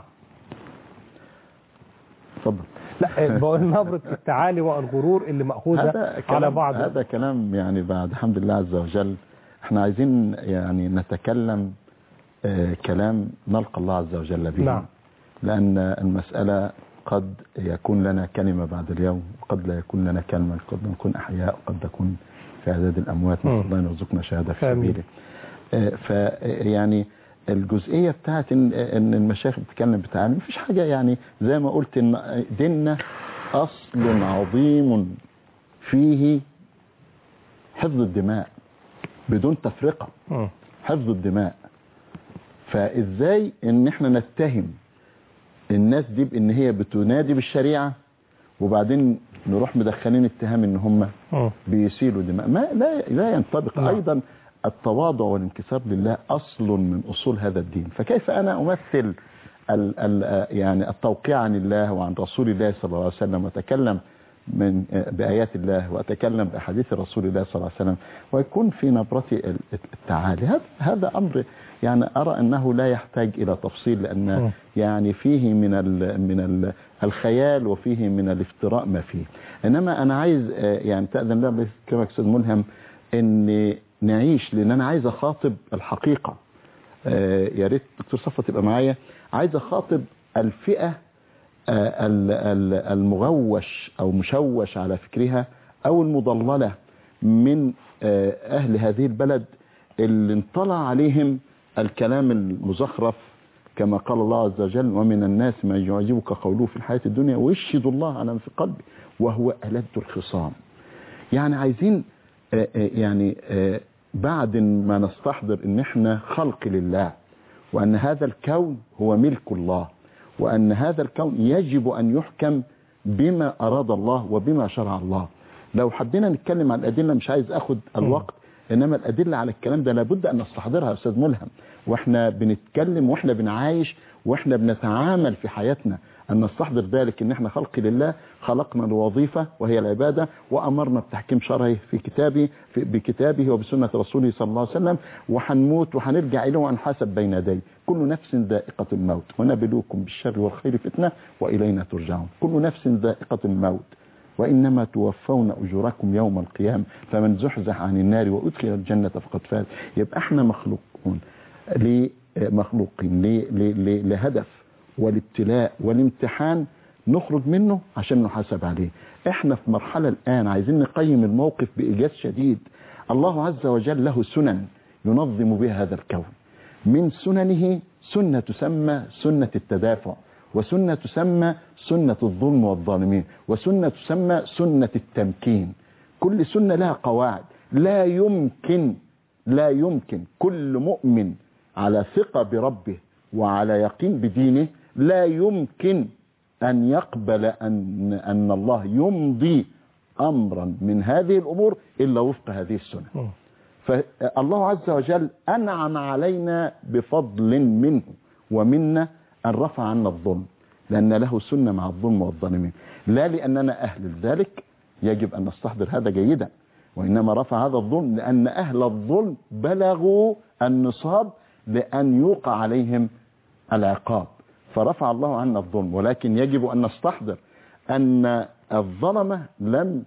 اتفضل لا آه، بقول نبره التعالي والغرور اللي ماخوذه هذا كلام على بعض هذا كلام يعني بعد الحمد لله عز وجل احنا عايزين يعني نتكلم آه، كلام نلقى الله عز وجل به نعم. لأن المسألة قد يكون لنا كلمة بعد اليوم وقد لا يكون لنا كلمة قد نكون أحياء وقد نكون في أعداد الأموات مم. نسأل الله أن يرزقنا شهادة في آمين. سبيله آه، ف يعني الجزئية بتاعت إن إن المشايخ بتتكلم بتعلم مفيش حاجة يعني زي ما قلت إن ديننا أصل عظيم فيه حفظ الدماء بدون تفرقة مم. حفظ الدماء فازاي ان احنا نتهم الناس دي بان هي بتنادي بالشريعة وبعدين نروح مدخلين اتهام ان هم مم. بيسيلوا دماء ما لا لا ينطبق نعم. ايضا التواضع والانكسار لله اصل من اصول هذا الدين فكيف انا امثل ال ال يعني التوقيع عن الله وعن رسول الله صلى الله عليه وسلم واتكلم من بايات الله واتكلم باحاديث رسول الله صلى الله عليه وسلم ويكون في نبرتي التعالي هذا هذا امر يعني ارى انه لا يحتاج الى تفصيل م. لان يعني فيه من ال من ال الخيال وفيه من الافتراء ما فيه انما انا عايز آه، يعني تاذن لي كما استاذ ملهم ان نعيش لان انا عايز اخاطب الحقيقه آه، يا ريت دكتور صفوت تبقى معايا عايز اخاطب الفئه آه، ال- ال- المغوش او مشوش على فكرها او المضلله من آه، اهل هذه البلد اللي انطلع عليهم الكلام المزخرف كما قال الله عز وجل ومن الناس من يعجبك قوله في الحياة الدنيا ويشهد الله على ما في قلبه وهو ألد الخصام يعني عايزين آه، آه، يعني آه، بعد ما نستحضر ان احنا خلق لله وان هذا الكون هو ملك الله وان هذا الكون يجب ان يحكم بما اراد الله وبما شرع الله لو حبينا نتكلم عن الادله مش عايز اخد الوقت انما الادله على الكلام ده لابد ان نستحضرها يا استاذ ملهم واحنا بنتكلم واحنا بنعايش واحنا بنتعامل في حياتنا ان نستحضر ذلك ان احنا خلق لله خلقنا لوظيفه وهي العباده وامرنا بتحكيم شرعه في كتابه في بكتابه وبسنه رسوله صلى الله عليه وسلم وهنموت وهنرجع اليه وهنحاسب بين يديه كل نفس ذائقه الموت ونبلوكم بالشر والخير فتنه والينا ترجعون كل نفس ذائقه الموت وإنما توفون أجوركم يوم القيامة فمن زحزح عن النار وأدخل الجنة فقد فاز يبقى احنا مخلوقون ليه مخلوقين ليه ليه ليه لهدف والابتلاء والامتحان نخرج منه عشان نحاسب عليه احنا في مرحلة الآن عايزين نقيم الموقف بإيجاز شديد الله عز وجل له سنن ينظم بها هذا الكون من سننه سنة تسمى سنة التدافع وسنة تسمى سنة الظلم والظالمين وسنة تسمى سنة التمكين كل سنة لها قواعد لا يمكن لا يمكن كل مؤمن على ثقة بربه وعلى يقين بدينه لا يمكن أن يقبل أن, أن الله يمضي أمرا من هذه الأمور إلا وفق هذه السنة مم. فالله عز وجل أنعم علينا بفضل منه ومنا أن رفع عنا الظلم لأن له سنة مع الظلم والظالمين لا لأننا أهل ذلك يجب أن نستحضر هذا جيدا وإنما رفع هذا الظلم لأن أهل الظلم بلغوا النصاب لأن يوقع عليهم العقاب فرفع الله عنا الظلم ولكن يجب أن نستحضر أن الظلمة لم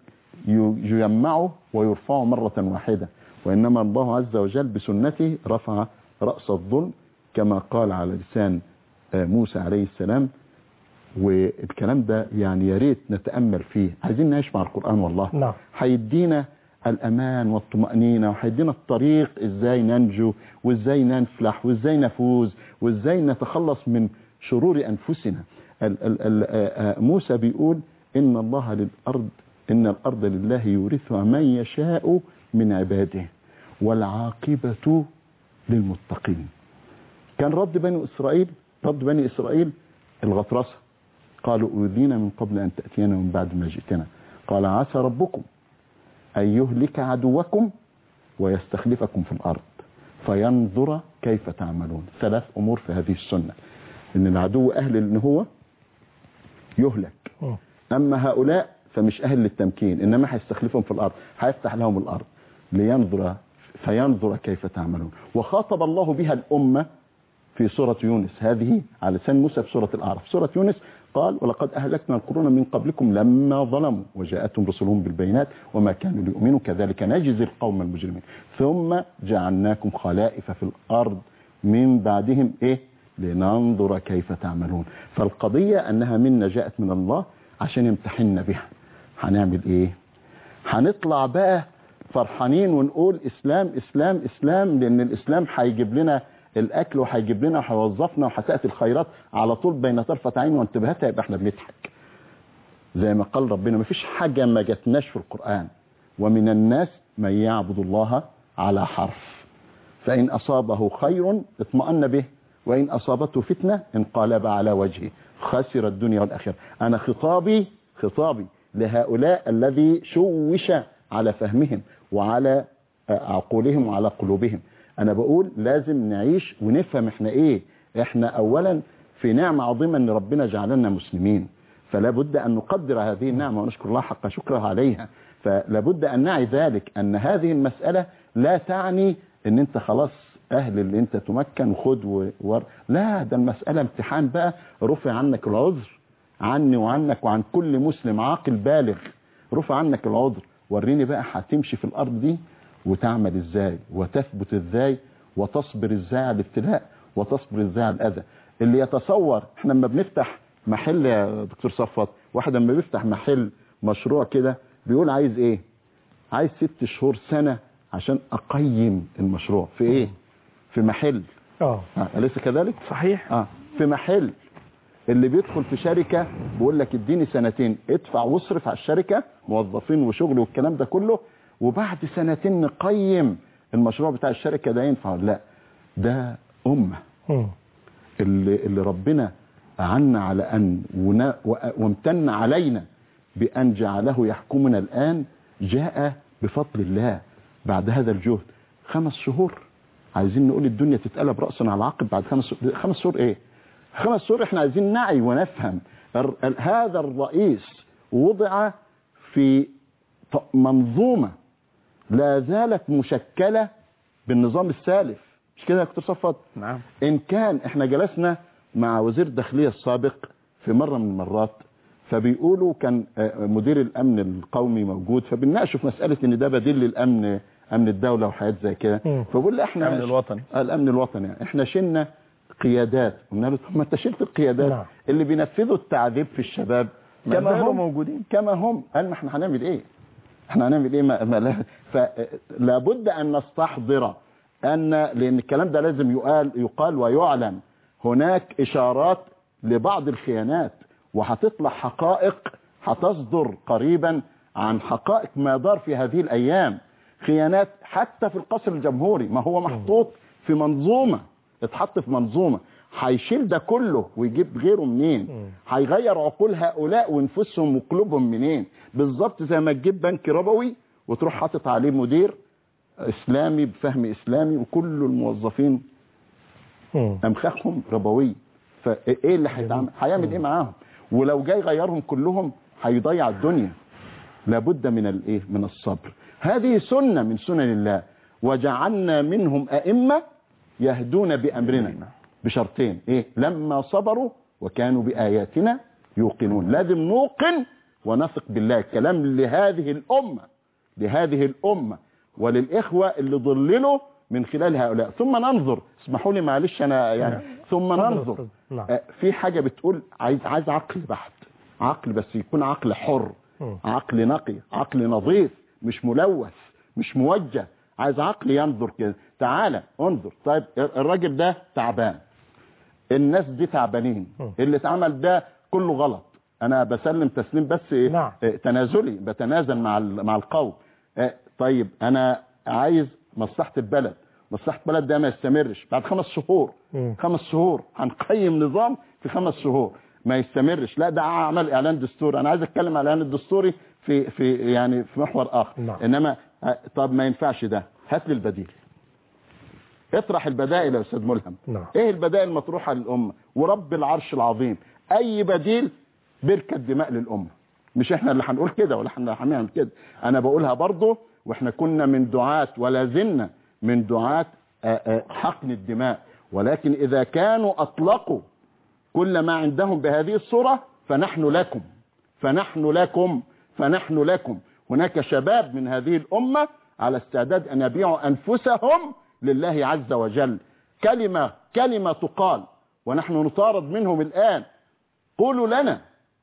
يجمعوا ويرفعوا مرة واحدة وإنما الله عز وجل بسنته رفع رأس الظلم كما قال على لسان آه، موسى عليه السلام والكلام ده يعني يا ريت نتأمل فيه عايزين نعيش مع القرآن والله نعم. هيدينا الأمان والطمأنينة وهيدينا الطريق إزاي ننجو وإزاي ننفلح وإزاي نفوز وإزاي نتخلص من شرور أنفسنا ال ال ال آه، آه، موسى بيقول إن الله للأرض إن الأرض لله يورثها من يشاء من عباده والعاقبة للمتقين كان رد بني إسرائيل رد بني إسرائيل الغطرسة قالوا أوذينا من قبل أن تأتينا ومن بعد ما جئتنا قال عسى ربكم أن يهلك عدوكم ويستخلفكم في الأرض فينظر كيف تعملون ثلاث أمور في هذه السنة إن العدو أهل إن هو يهلك مم. أما هؤلاء فمش أهل للتمكين إنما هيستخلفهم في الأرض هيفتح لهم الأرض لينظر فينظر كيف تعملون وخاطب الله بها الأمة في سورة يونس هذه على لسان موسى في سورة الأعراف سورة يونس قال ولقد أهلكنا القرون من قبلكم لما ظلموا وجاءتهم رسلهم بالبينات وما كانوا ليؤمنوا كذلك نجزي القوم المجرمين ثم جعلناكم خلائف في الأرض من بعدهم ايه لننظر كيف تعملون فالقضية انها منا جاءت من الله عشان يمتحننا بها هنعمل ايه هنطلع بقى فرحانين ونقول اسلام اسلام اسلام لان الاسلام هيجيب لنا الاكل وهيجيب لنا وهيوظفنا وهتاتي الخيرات على طول بين طرفه عين وانتباهاتها يبقى احنا بنضحك زي ما قال ربنا ما فيش حاجه ما جاتناش في القران ومن الناس من يعبد الله على حرف فان اصابه خير اطمأن به وان اصابته فتنه انقلب على وجهه خسر الدنيا والاخره انا خطابي خطابي لهؤلاء الذي شوش على فهمهم وعلى عقولهم وعلى قلوبهم انا بقول لازم نعيش ونفهم احنا ايه احنا اولا في نعمة عظيمة ان ربنا جعلنا مسلمين فلا بد ان نقدر هذه النعمة ونشكر الله حق شكرها عليها فلا بد ان نعي ذلك ان هذه المسألة لا تعني ان انت خلاص اهل اللي انت تمكن وخد وور لا ده المسألة امتحان بقى رفع عنك العذر عني وعنك وعن كل مسلم عاقل بالغ رفع عنك العذر وريني بقى هتمشي في الارض دي وتعمل ازاي وتثبت ازاي وتصبر ازاي على الابتلاء وتصبر ازاي على الاذى اللي يتصور احنا لما بنفتح محل يا دكتور صفوت واحد لما بيفتح محل مشروع كده بيقول عايز ايه عايز ست شهور سنة عشان اقيم المشروع في ايه في محل اه آه. أليس كذلك صحيح اه في محل اللي بيدخل في شركة بيقول لك اديني سنتين ادفع واصرف على الشركة موظفين وشغل والكلام ده كله وبعد سنتين نقيم المشروع بتاع الشركة ده ينفع ولا لا ده أمة مم. اللي, اللي ربنا أعنا على أن ونا- و- وامتن علينا بأن جعله يحكمنا الآن جاء بفضل الله بعد هذا الجهد خمس شهور عايزين نقول الدنيا تتقلب رأسا على عقب بعد خمس شهور خمس شهور ايه خمس شهور احنا عايزين نعي ونفهم ال- ال- هذا الرئيس وضع في ط- منظومة لا زالت مشكلة بالنظام السالف مش كده يا دكتور صفوت نعم ان كان احنا جلسنا مع وزير الداخليه السابق في مره من المرات فبيقولوا كان آه، مدير الامن القومي موجود فبنناقشوا في مساله ان ده بديل للامن امن الدوله وحاجات زي كده مم. فبقول له احنا الأمن الوطني. آه، الامن الوطني يعني احنا شلنا قيادات قلنا له طب ما انت شلت القيادات نعم. اللي بينفذوا التعذيب في الشباب ما كما زالوا هم موجودين. كما هم قال ما احنا هنعمل ايه احنا هنعمل ايه ما ما لا فلا بد ان نستحضر ان لان الكلام ده لازم يقال يقال ويعلن هناك اشارات لبعض الخيانات وهتطلع حقائق هتصدر قريبا عن حقائق ما دار في هذه الايام خيانات حتى في القصر الجمهوري ما هو محطوط في منظومه اتحط في منظومه هيشيل ده كله ويجيب غيره منين هيغير عقول هؤلاء ونفوسهم وقلوبهم منين بالظبط زي ما تجيب بنك ربوي وتروح حاطط عليه مدير اسلامي بفهم اسلامي وكل الموظفين مم. امخاخهم ربوي فايه اللي هيتعمل هيعمل ايه معاهم ولو جاي يغيرهم كلهم هيضيع الدنيا لابد من الايه من الصبر هذه سنه من سنن الله وجعلنا منهم ائمه يهدون بامرنا بشرطين ايه لما صبروا وكانوا باياتنا يوقنون لازم نوقن ونثق بالله كلام لهذه الامه لهذه الامه وللاخوه اللي ضللوا من خلال هؤلاء ثم ننظر اسمحوا لي معلش انا يعني ثم اتفضل يا ننظر أستاذ. نعم. آه، في حاجه بتقول عايز عايز عقل بحت عقل بس يكون عقل حر مم. عقل نقي عقل نظيف مش ملوث مش موجه عايز عقل ينظر كده تعالى انظر طيب الراجل ده تعبان الناس دي تعبانين مم. اللي اتعمل ده كله غلط انا بسلم تسليم بس إيه؟ نعم. إيه، تنازلي بتنازل مع ال- مع القوم إيه، طيب انا عايز مصلحه البلد مصلحه البلد ده ما يستمرش بعد خمس شهور مم. خمس شهور هنقيم نظام في خمس شهور ما يستمرش لا ده عمل اعلان دستوري انا عايز اتكلم على الاعلان الدستوري في في يعني في محور اخر نعم. انما آه، طب ما ينفعش ده هات لي البديل اطرح البدائل يا استاذ ملهم نعم. ايه البدائل المطروحه للامه ورب العرش العظيم اي بديل بركه دماء للامه مش احنا اللي هنقول كده ولا احنا اللي هنعمل كده انا بقولها برضه واحنا كنا من دعاة ولا زلنا من دعاة آه، آه، حقن الدماء ولكن اذا كانوا اطلقوا كل ما عندهم بهذه الصورة فنحن لكم فنحن لكم فنحن لكم هناك شباب من هذه الأمة على استعداد أن يبيعوا أنفسهم لله عز وجل كلمة كلمة تقال ونحن نطارد منهم الآن قولوا لنا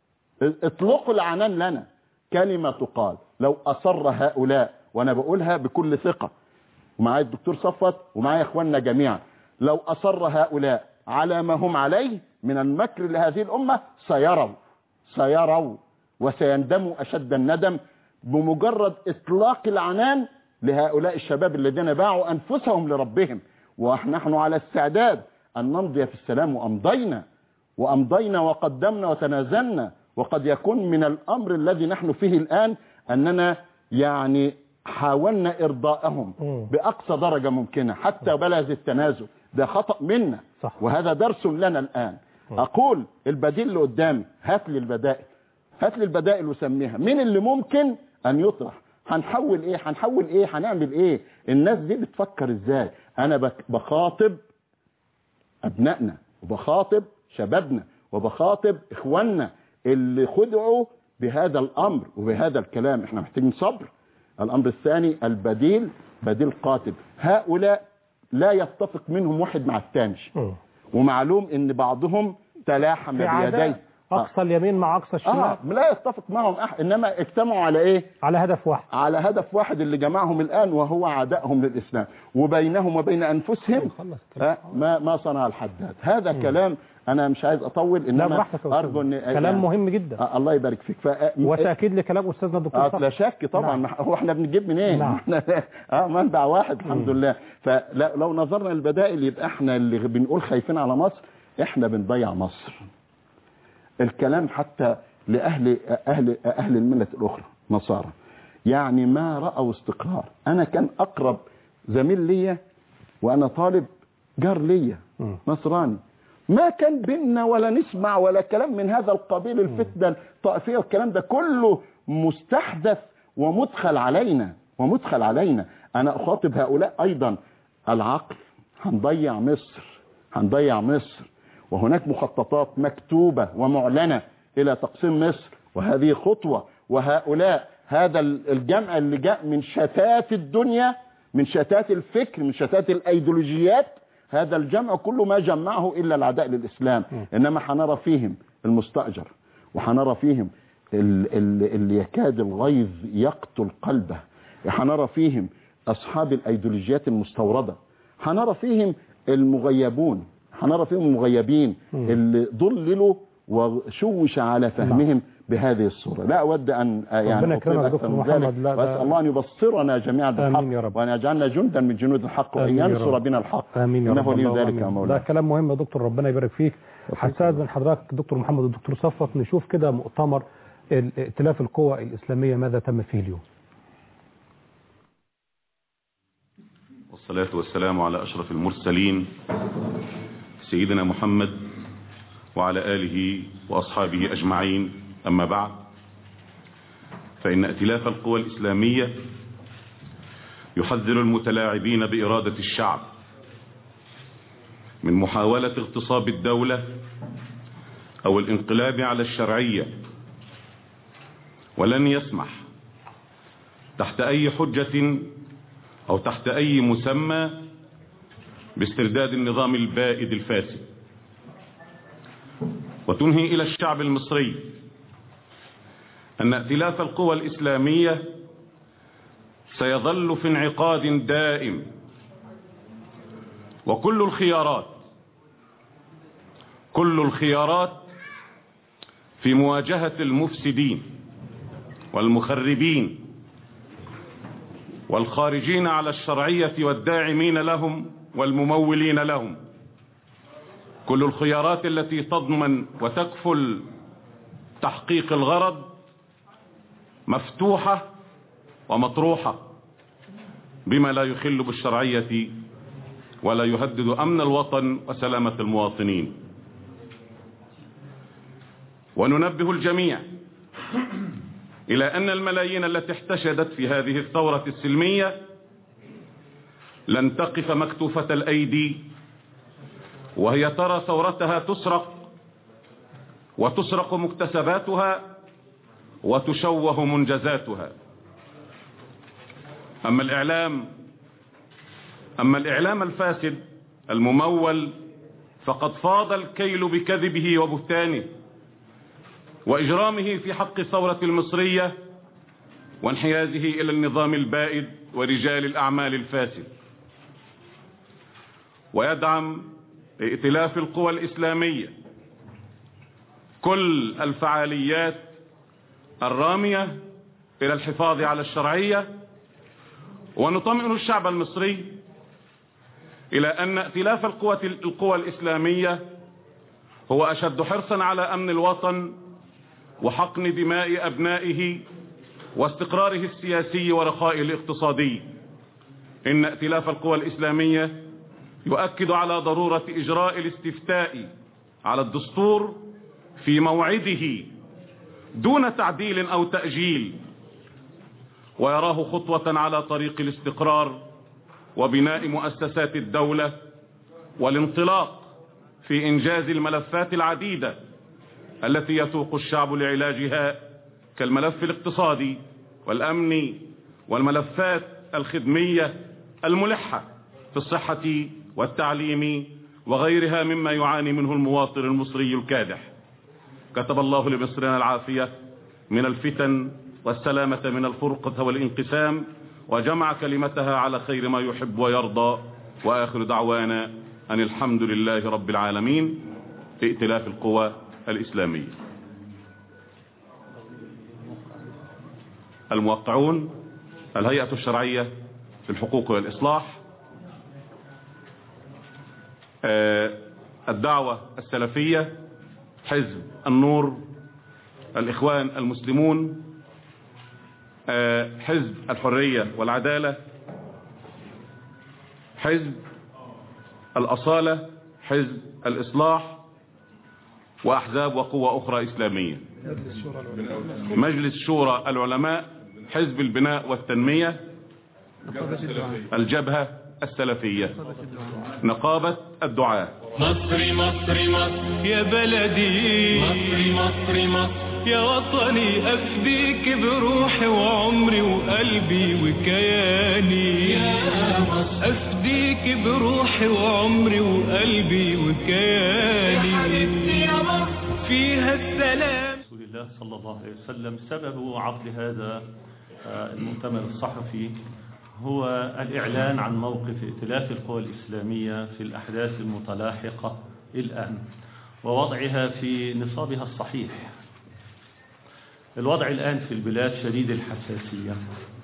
اطلقوا العنان لنا كلمة تقال لو أصر هؤلاء وأنا بقولها بكل ثقة ومعايا الدكتور صفوت ومعايا إخواننا جميعا لو أصر هؤلاء على ما هم عليه من المكر لهذه الأمة سيروا سيروا وسيندموا أشد الندم بمجرد إطلاق العنان لهؤلاء الشباب الذين باعوا أنفسهم لربهم ونحن على استعداد أن نمضي في السلام وأمضينا وأمضينا وقدمنا وتنازلنا وقد يكون من الأمر الذي نحن فيه الآن أننا يعني حاولنا إرضاءهم مم. بأقصى درجة ممكنة حتى بلغ التنازل ده خطأ منا صح. وهذا درس لنا الآن أقول البديل اللي قدامي هات لي البدائل هات لي البدائل وسميها مين اللي ممكن أن يطرح هنحول ايه هنحول ايه هنعمل ايه الناس دي بتفكر ازاي انا بك- بخاطب ابنائنا وبخاطب شبابنا وبخاطب اخواننا اللي خدعوا بهذا الامر وبهذا الكلام احنا محتاجين صبر الامر الثاني البديل بديل قاتل هؤلاء لا يتفق منهم واحد مع الثاني مم. ومعلوم ان بعضهم تلاحم في عداء بيديه اقصى اليمين مع اقصى الشمال اه لا يتفق معهم أحد انما اجتمعوا على ايه على هدف واحد على هدف واحد اللي جمعهم الآن وهو عدائهم للإسلام وبينهم وبين أنفسهم خلص الكلام. آه، ما ما صنع الحداد هذا كلام أنا مش عايز أطول لا إنما براحتك يا أرجو أستاذ. إن كلام مهم جدا آه، الله يبارك فيك ف... وتاكيد لكلام استاذنا الدكتور آه صفوت. لا شك طبعا نعم. ما هو احنا بنجيب منين نعم. احنا اه منبع واحد الحمد لله فلو نظرنا للبدائل يبقى احنا اللي بنقول خايفين على مصر احنا بنضيع مصر الكلام حتى لاهل اهل اهل المله الاخرى نصارى يعني ما راوا استقرار انا كان اقرب زميل ليا وانا طالب جار ليا مم. نصراني ما كان بيننا ولا نسمع ولا كلام من هذا القبيل الفتنه الطائفيه والكلام ده كله مستحدث ومدخل علينا ومدخل علينا انا اخاطب هؤلاء ايضا العقل هنضيع مصر هنضيع مصر وهناك مخططات مكتوبة ومعلنة إلى تقسيم مصر وهذه خطوة وهؤلاء هذا الجمع اللي جاء من شتات الدنيا من شتات الفكر من شتات الأيديولوجيات هذا الجمع كله ما جمعه إلا العداء للإسلام إنما حنرى فيهم المستأجر وحنرى فيهم ال- ال- اللي يكاد الغيظ يقتل قلبه حنرى فيهم أصحاب الأيديولوجيات المستوردة حنرى فيهم المغيبون حنرى فيهم المغيبين اللي ضللوا وشوش على فهمهم بهذه الصورة لا أود أن آه، يعني ربنا أطيل يكرمك أكثر دكتور من محمد. ذلك لا، ده- وأسأل الله أن يبصرنا جميعا بالحق آمين يا رب. وأن يجعلنا جندا من جنود الحق وأن آمين يا ينصر رب. بنا الحق امين يا رب إنه ولي اللهم ذلك آمين. يا ده مولانا كلام مهم يا دكتور ربنا يبارك فيك هستاذن حضرتك دكتور محمد والدكتور صفوت نشوف كده مؤتمر ائتلاف القوى الاسلاميه ماذا تم فيه اليوم والصلاة والسلام على أشرف المرسلين سيدنا محمد وعلى آله وأصحابه أجمعين أما بعد فإن ائتلاف القوى الإسلامية يحذر المتلاعبين بإرادة الشعب من محاولة اغتصاب الدولة أو الانقلاب على الشرعية ولن يسمح تحت أي حجة أو تحت أي مسمى باسترداد النظام البائد الفاسد وتنهي إلى الشعب المصري أن ائتلاف القوى الإسلامية سيظل في انعقاد دائم وكل الخيارات كل الخيارات في مواجهة المفسدين والمخربين والخارجين على الشرعية والداعمين لهم والممولين لهم كل الخيارات التي تضمن وتكفل تحقيق الغرض مفتوحة ومطروحة بما لا يخل بالشرعية ولا يهدد أمن الوطن وسلامة المواطنين وننبه الجميع إلى أن الملايين التي احتشدت في هذه الثورة السلمية لن تقف مكتوفة الأيدي وهي ترى ثورتها تسرق وتسرق مكتسباتها وتشوه منجزاتها أما الإعلام أما الإعلام الفاسد الممول فقد فاض الكيل بكذبه وبهتانه وإجرامه في حق الثورة المصرية وانحيازه إلى النظام البائد ورجال الأعمال الفاسد ويدعم ائتلاف القوى الإسلامية كل الفعاليات الرامية إلى الحفاظ على الشرعية ونطمئن الشعب المصري إلى أن ائتلاف القوى القوى الإسلامية هو أشد حرصا على أمن الوطن وحقن دماء أبنائه واستقراره السياسي ورخائه الاقتصادي إن ائتلاف القوى الإسلامية يؤكد على ضرورة إجراء الاستفتاء على الدستور في موعده دون تعديل أو تأجيل ويراه خطوة على طريق الاستقرار وبناء مؤسسات الدولة والانطلاق في إنجاز الملفات العديدة التي يتوق الشعب لعلاجها كالملف الاقتصادي والأمني والملفات الخدمية الملحة في الصحة والتعليم وغيرها مما يعاني منه المواطن المصري الكادح كتب الله لمصرنا العافية من الفتن والسلامة من الفرقة والانقسام وجمع كلمتها على خير ما يحب ويرضى وآخر دعوانا أن الحمد لله رب العالمين في ائتلاف القوى الإسلامية الموقعون الهيئة الشرعية في الحقوق والإصلاح الدعوة السلفية حزب النور الإخوان المسلمون حزب الحرية والعدالة حزب الأصالة حزب الإصلاح وأحزاب وقوى أخرى إسلامية مجلس شورى العلماء حزب البناء والتنمية الجبهة السلفية نقابة الدعاء مصري مصري مصر يا بلدي مصري مصري مصر يا وطني أفديك بروحي وعمري وقلبي وكياني يا مصر أفديك بروحي وعمري وقلبي وكياني يا مصر فيها السلام رسول الله صلى الله عليه وسلم سبب عقد هذا المؤتمر الصحفي هو الإعلان عن موقف ائتلاف القوى الإسلامية في الأحداث المتلاحقة الآن ووضعها في نصابها الصحيح الوضع الآن في البلاد شديد الحساسية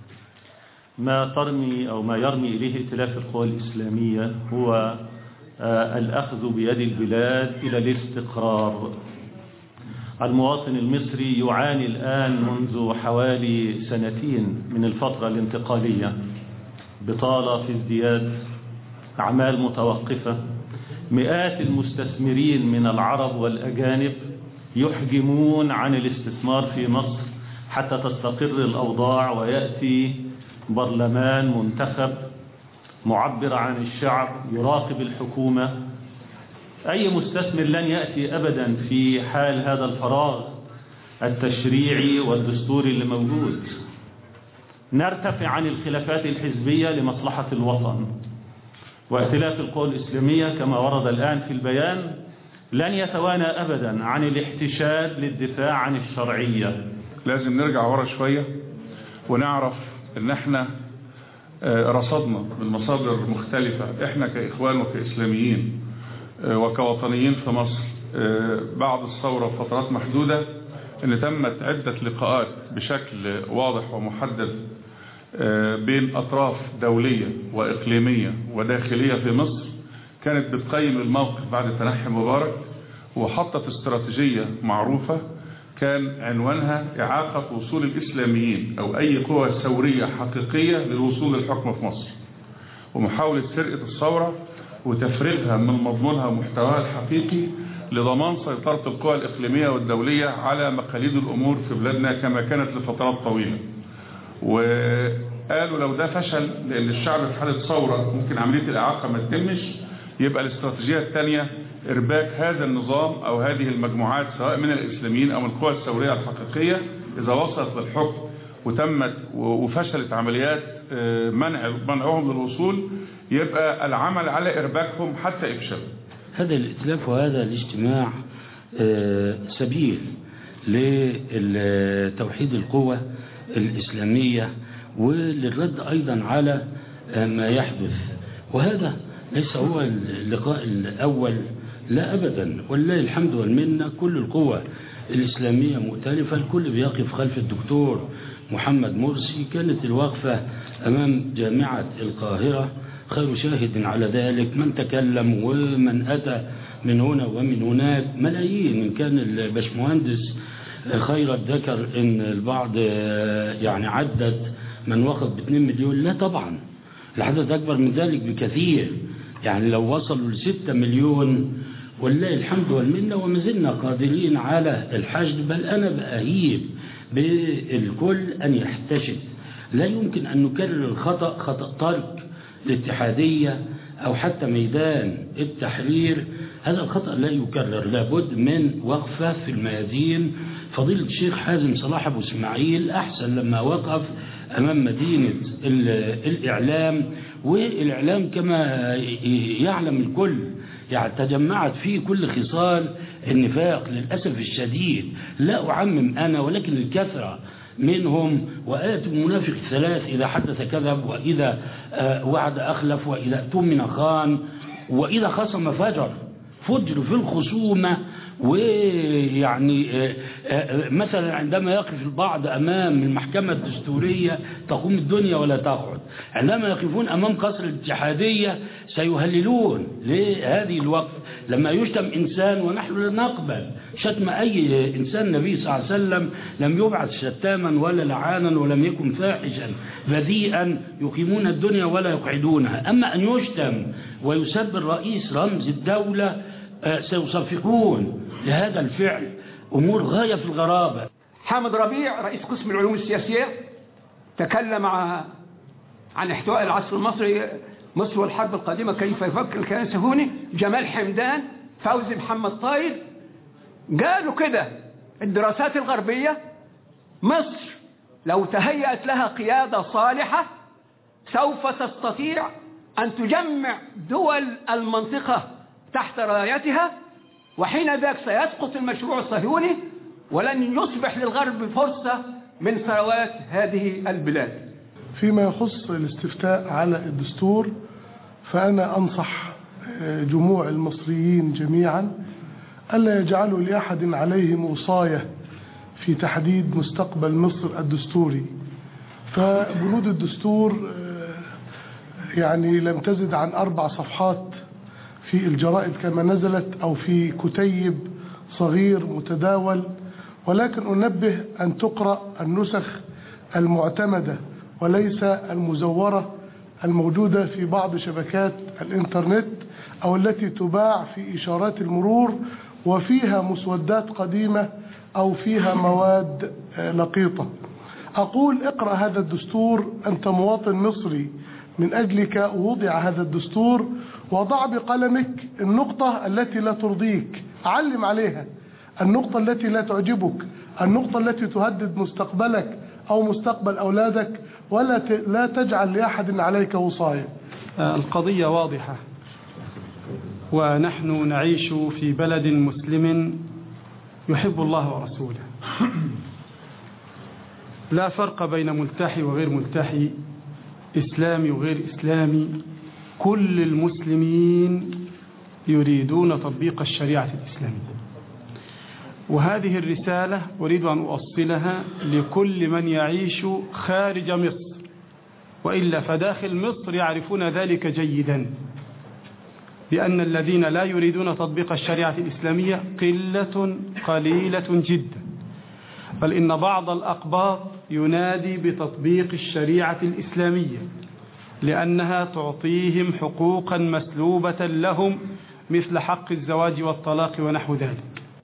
ما ترمي أو ما يرمي إليه ائتلاف القوى الإسلامية هو الأخذ بيد البلاد إلى الاستقرار المواطن المصري يعاني الآن منذ حوالي سنتين من الفترة الانتقالية بطالة في ازدياد أعمال متوقفة مئات المستثمرين من العرب والأجانب يحجمون عن الاستثمار في مصر حتى تستقر الأوضاع ويأتي برلمان منتخب معبر عن الشعب يراقب الحكومة أي مستثمر لن يأتي أبدا في حال هذا الفراغ التشريعي والدستوري اللي موجود نرتفع عن الخلافات الحزبية لمصلحة الوطن وائتلاف القوى الإسلامية كما ورد الآن في البيان لن يتوانى أبدا عن الاحتشاد للدفاع عن الشرعية لازم نرجع ورا شوية ونعرف ان احنا رصدنا من مصادر مختلفة احنا كإخوان وكإسلاميين وكوطنيين في مصر بعد الثورة بفترات محدودة ان تمت عدة لقاءات بشكل واضح ومحدد بين اطراف دولية واقليمية وداخلية في مصر كانت بتقيم الموقف بعد تنحي مبارك وحطت استراتيجية معروفة كان عنوانها إعاقة وصول الإسلاميين أو أي قوى ثورية حقيقية للوصول للحكم في مصر ومحاولة سرقة الثورة وتفريغها من مضمونها ومحتواها الحقيقي لضمان سيطرة القوى الإقليمية والدولية على مقاليد الأمور في بلادنا كما كانت لفترات طويلة وقالوا لو ده فشل لأن الشعب في حالة ثورة ممكن عملية الإعاقة ما تتمش يبقى الاستراتيجية الثانية إرباك هذا النظام أو هذه المجموعات سواء من الإسلاميين أو من القوى الثورية الحقيقية إذا وصلت للحكم وتمت وفشلت عمليات منع منعهم للوصول يبقى العمل على إرباكهم حتى إفشال هذا الائتلاف وهذا الاجتماع آه، سبيل لتوحيد القوى الإسلامية وللرد أيضا على آه، ما يحدث وهذا ليس هو اللقاء الأول لا أبدا ولله الحمد والمنة كل القوى الإسلامية مؤتلفة الكل بيقف خلف الدكتور محمد مرسي كانت الوقفة أمام جامعة القاهرة خير شاهد على ذلك من تكلم ومن أتى من هنا ومن هناك ملايين إن كان البشمهندس خيرت ذكر إن البعض يعني عدت من وقف ب 2 مليون لا طبعا العدد أكبر من ذلك بكثير يعني لو وصلوا ل 6 مليون ولله الحمد والمنة وما زلنا قادرين على الحشد بل أنا بأهيب بالكل أن يحتشد لا يمكن أن نكرر الخطأ خطأ ترك الاتحادية أو حتى ميدان التحرير هذا الخطأ لا يكرر لابد من وقفة في الميادين فضيلة الشيخ حازم صلاح أبو اسماعيل أحسن لما وقف أمام مدينة الإعلام والإعلام كما يعلم الكل يعني تجمعت فيه كل خصال النفاق للأسف الشديد لا أعمم أنا ولكن الكثرة منهم وآية المنافق ثلاث إذا حدث كذب وإذا وعد أخلف وإذا اؤتمن خان وإذا خصم فجر فجر في الخصومة ويعني مثلا عندما يقف البعض أمام المحكمة الدستورية تقوم الدنيا ولا تقعد عندما يقفون أمام قصر الاتحادية سيهللون لهذه الوقف لما يشتم إنسان ونحن لا نقبل شتم أي إنسان النبي صلى الله عليه وسلم لم يبعث شتاما ولا لعانا ولم يكن فاحشا بذيئا يقيمون الدنيا ولا يقعدونها أما أن يشتم ويسب الرئيس رمز الدولة سيصفقون لهذا الفعل أمور غاية في الغرابة حامد ربيع رئيس قسم العلوم السياسية تكلم عن احتواء العصر المصري مصر والحرب القادمة كيف يفكر الكيان الصهيوني جمال حمدان فوزي محمد طايل قالوا كده الدراسات الغربية مصر لو تهيأت لها قيادة صالحة سوف تستطيع أن تجمع دول المنطقة تحت رايتها وحين ذاك سيسقط المشروع الصهيوني ولن يصبح للغرب فرصة من ثروات هذه البلاد فيما يخص الاستفتاء على الدستور فأنا أنصح جموع المصريين جميعا ألا يجعلوا لأحد عليهم وصاية في تحديد مستقبل مصر الدستوري فبنود الدستور يعني لم تزد عن أربع صفحات في الجرائد كما نزلت أو في كتيب صغير متداول ولكن أنبه أن تقرأ النسخ المعتمدة وليس المزورة الموجودة في بعض شبكات الإنترنت أو التي تباع في إشارات المرور وفيها مسودات قديمة أو فيها مواد لقيطة أقول اقرأ هذا الدستور أنت مواطن مصري من أجلك وضع هذا الدستور وضع بقلمك النقطة التي لا ترضيك علم عليها النقطة التي لا تعجبك النقطة التي تهدد مستقبلك أو مستقبل أولادك ولا لا تجعل لأحد عليك وصاية القضية واضحة ونحن نعيش في بلد مسلم يحب الله ورسوله لا فرق بين ملتحي وغير ملتحي إسلامي وغير إسلامي كل المسلمين يريدون تطبيق الشريعة الإسلامية وهذه الرسالة أريد أن أوصلها لكل من يعيش خارج مصر وإلا فداخل مصر يعرفون ذلك جيدا بأن الذين لا يريدون تطبيق الشريعة الإسلامية قلة قليلة جدا بل إن بعض الأقباط ينادي بتطبيق الشريعة الإسلامية لأنها تعطيهم حقوقا مسلوبة لهم مثل حق الزواج والطلاق ونحو ذلك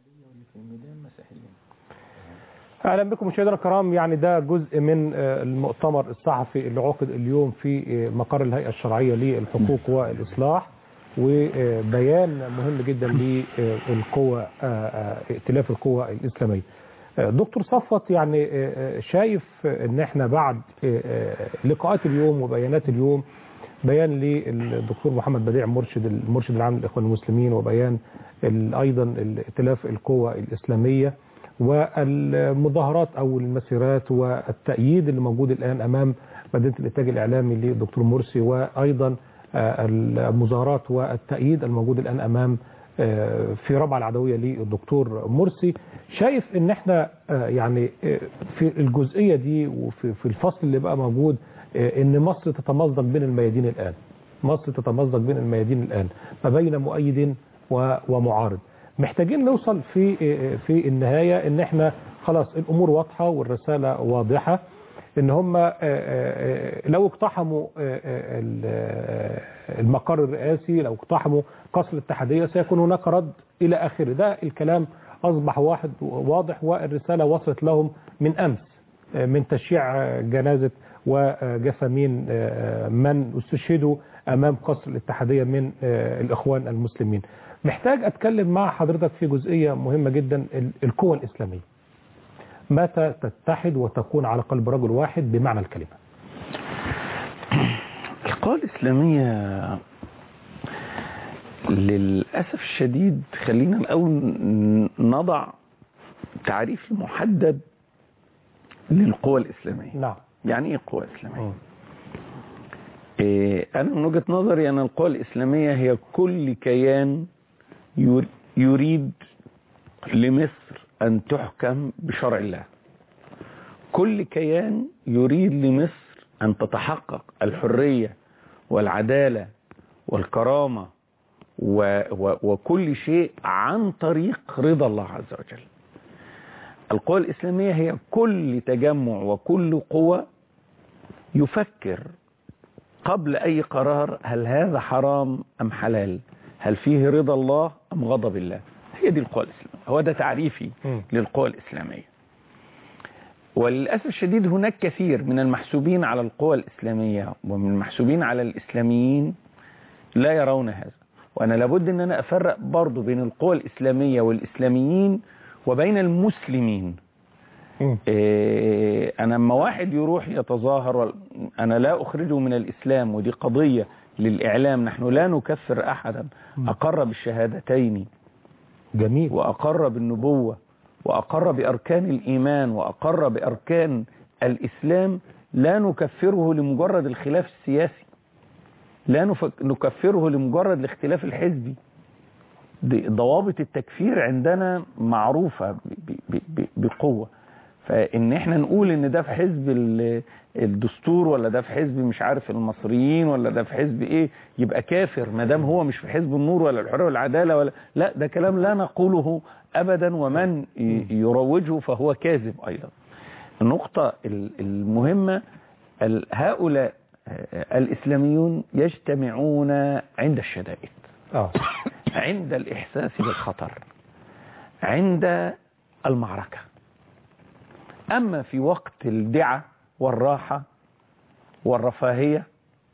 اهلا بكم مشاهدينا الكرام يعني ده جزء من المؤتمر الصحفي اللي عقد اليوم في مقر الهيئه الشرعيه للحقوق والاصلاح وبيان مهم جدا للقوى ائتلاف القوى الاسلاميه. دكتور صفت يعني شايف ان احنا بعد لقاءات اليوم وبيانات اليوم بيان للدكتور محمد بديع مرشد المرشد العام للاخوان المسلمين وبيان ال- ايضا ائتلاف القوى الاسلاميه والمظاهرات او المسيرات والتأييد اللي موجود الان امام مدينه الانتاج الاعلامي للدكتور مرسي وايضا آه، المظاهرات والتأييد الموجود الان امام آه، في ربع العدويه للدكتور مرسي شايف ان احنا آه، يعني آه، في الجزئيه دي وفي في الفصل اللي بقى موجود آه، ان مصر تتمزق بين الميادين الان مصر تتمزق بين الميادين الان ما بين مؤيد و- ومعارض محتاجين نوصل في في النهايه ان احنا خلاص الامور واضحه والرساله واضحه ان هم آه، آه، لو اقتحموا آه، آه، ال- آه، المقر الرئاسي لو اقتحموا قصر الاتحاديه سيكون هناك رد الى اخره ده الكلام اصبح واحد واضح والرساله وصلت لهم من امس آه، من تشييع آه، جنازه وجثامين آه، من استشهدوا امام قصر الاتحاديه من آه، الاخوان المسلمين محتاج اتكلم مع حضرتك في جزئيه مهمه جدا ال- القوى الاسلاميه متى تتحد وتكون على قلب رجل واحد بمعنى الكلمه القوى الإسلامية للأسف الشديد خلينا الأول نضع تعريف محدد للقوى الإسلامية نعم يعني إيه قوى إسلامية؟ إيه أنا من وجهة نظري أن القوى الإسلامية هي كل كيان ير- يريد لمصر أن تحكم بشرع الله كل كيان يريد لمصر أن تتحقق الحرية والعدالة والكرامة و و وكل شيء عن طريق رضا الله عز وجل القوى الإسلامية هي كل تجمع وكل قوة يفكر قبل أي قرار هل هذا حرام أم حلال هل فيه رضا الله أم غضب الله هي دي القوى الإسلامية هو ده تعريفي للقوى الإسلامية وللأسف الشديد هناك كثير من المحسوبين على القوى الإسلامية ومن المحسوبين على الإسلاميين لا يرون هذا وأنا لابد أن أنا أفرق برضو بين القوى الإسلامية والإسلاميين وبين المسلمين إيه أنا لما واحد يروح يتظاهر وال- أنا لا أخرجه من الإسلام ودي قضية للإعلام نحن لا نكفر أحدا أقر بالشهادتين جميل وأقر بالنبوة وأقر بأركان الإيمان وأقر بأركان الإسلام لا نكفره لمجرد الخلاف السياسي لا نفك- نكفره لمجرد الاختلاف الحزبي دي- ضوابط التكفير عندنا معروفة ب- ب- ب- بقوة فإن احنا نقول إن ده في حزب ال- الدستور ولا ده في حزب مش عارف المصريين ولا ده في حزب إيه يبقى كافر ما دام هو مش في حزب النور ولا الحرية والعدالة ولا لا ده كلام لا نقوله أبدا ومن ي- يروجه فهو كاذب أيضا النقطة ال- المهمة ال- هؤلاء آه، الإسلاميون يجتمعون عند الشدائد آه. عند الإحساس بالخطر عند المعركة أما في وقت الدعة والراحة والرفاهية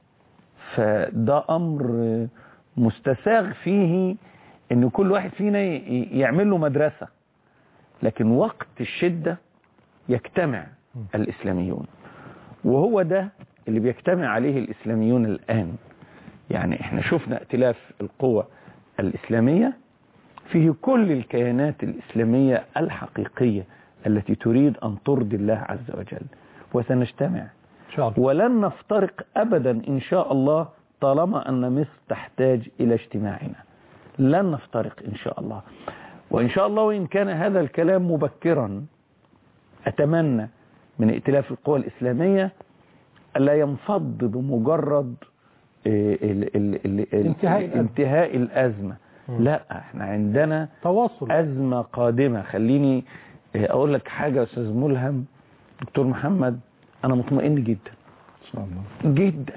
فده أمر مستساغ فيه أن كل واحد فينا ي- يعمل له مدرسة لكن وقت الشدة يجتمع الإسلاميون وهو ده اللي بيجتمع عليه الإسلاميون الآن يعني احنا شفنا ائتلاف القوى الإسلامية فيه كل الكيانات الإسلامية الحقيقية التي تريد أن ترضي الله عز وجل وسنجتمع إن شاء الله ولن نفترق أبدا إن شاء الله طالما أن مصر تحتاج إلى اجتماعنا لن نفترق إن شاء الله وإن شاء الله وإن كان هذا الكلام مبكرا أتمنى من ائتلاف القوى الإسلامية ألا ينفض بمجرد إيه، ال- ال- ال- ال- انتهاء الأزمة. انتهاء الأزمة لا احنا عندنا تواصل أزمة قادمة خليني إيه، أقول لك حاجة يا أستاذ ملهم دكتور محمد أنا مطمئن جدا إن شاء الله جدا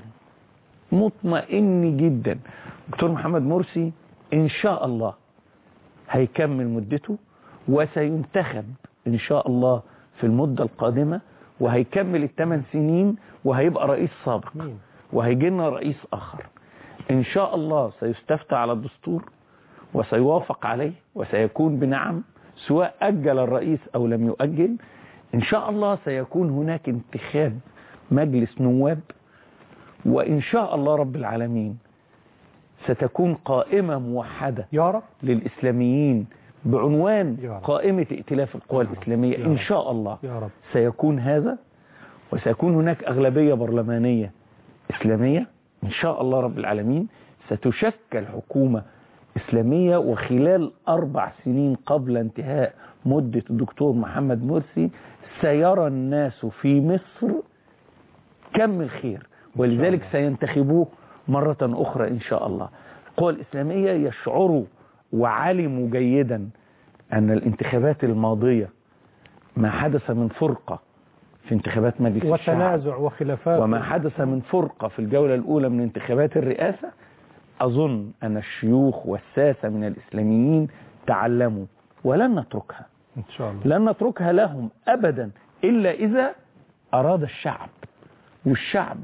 مطمئن جدا دكتور محمد مرسي إن شاء الله هيكمل مدته وسينتخب إن شاء الله في المدة القادمة وهيكمل الثمان سنين وهيبقى رئيس سابق وهيجي لنا رئيس آخر إن شاء الله سيستفتى على الدستور وسيوافق عليه وسيكون بنعم سواء أجل الرئيس أو لم يؤجل إن شاء الله سيكون هناك انتخاب مجلس نواب وإن شاء الله رب العالمين ستكون قائمة موحدة يا رب للإسلاميين بعنوان يا رب. قائمة ائتلاف القوى الإسلامية يا إن رب. شاء الله يا رب سيكون هذا وسيكون هناك أغلبية برلمانية إسلامية إن شاء الله رب العالمين ستشكل حكومة إسلامية وخلال أربع سنين قبل انتهاء مدة الدكتور محمد مرسي سيرى الناس في مصر كم الخير ولذلك سينتخبوه مرة أخرى إن شاء الله القوى الإسلامية يشعروا وعلموا جيدا أن الانتخابات الماضية ما حدث من فرقة في انتخابات مجلس الشعب وتنازع وخلافات وما حدث من فرقة في الجولة الأولى من انتخابات الرئاسة أظن أن الشيوخ والساسة من الإسلاميين تعلموا ولن نتركها إن شاء الله لن نتركها لهم أبدا إلا إذا أراد الشعب والشعب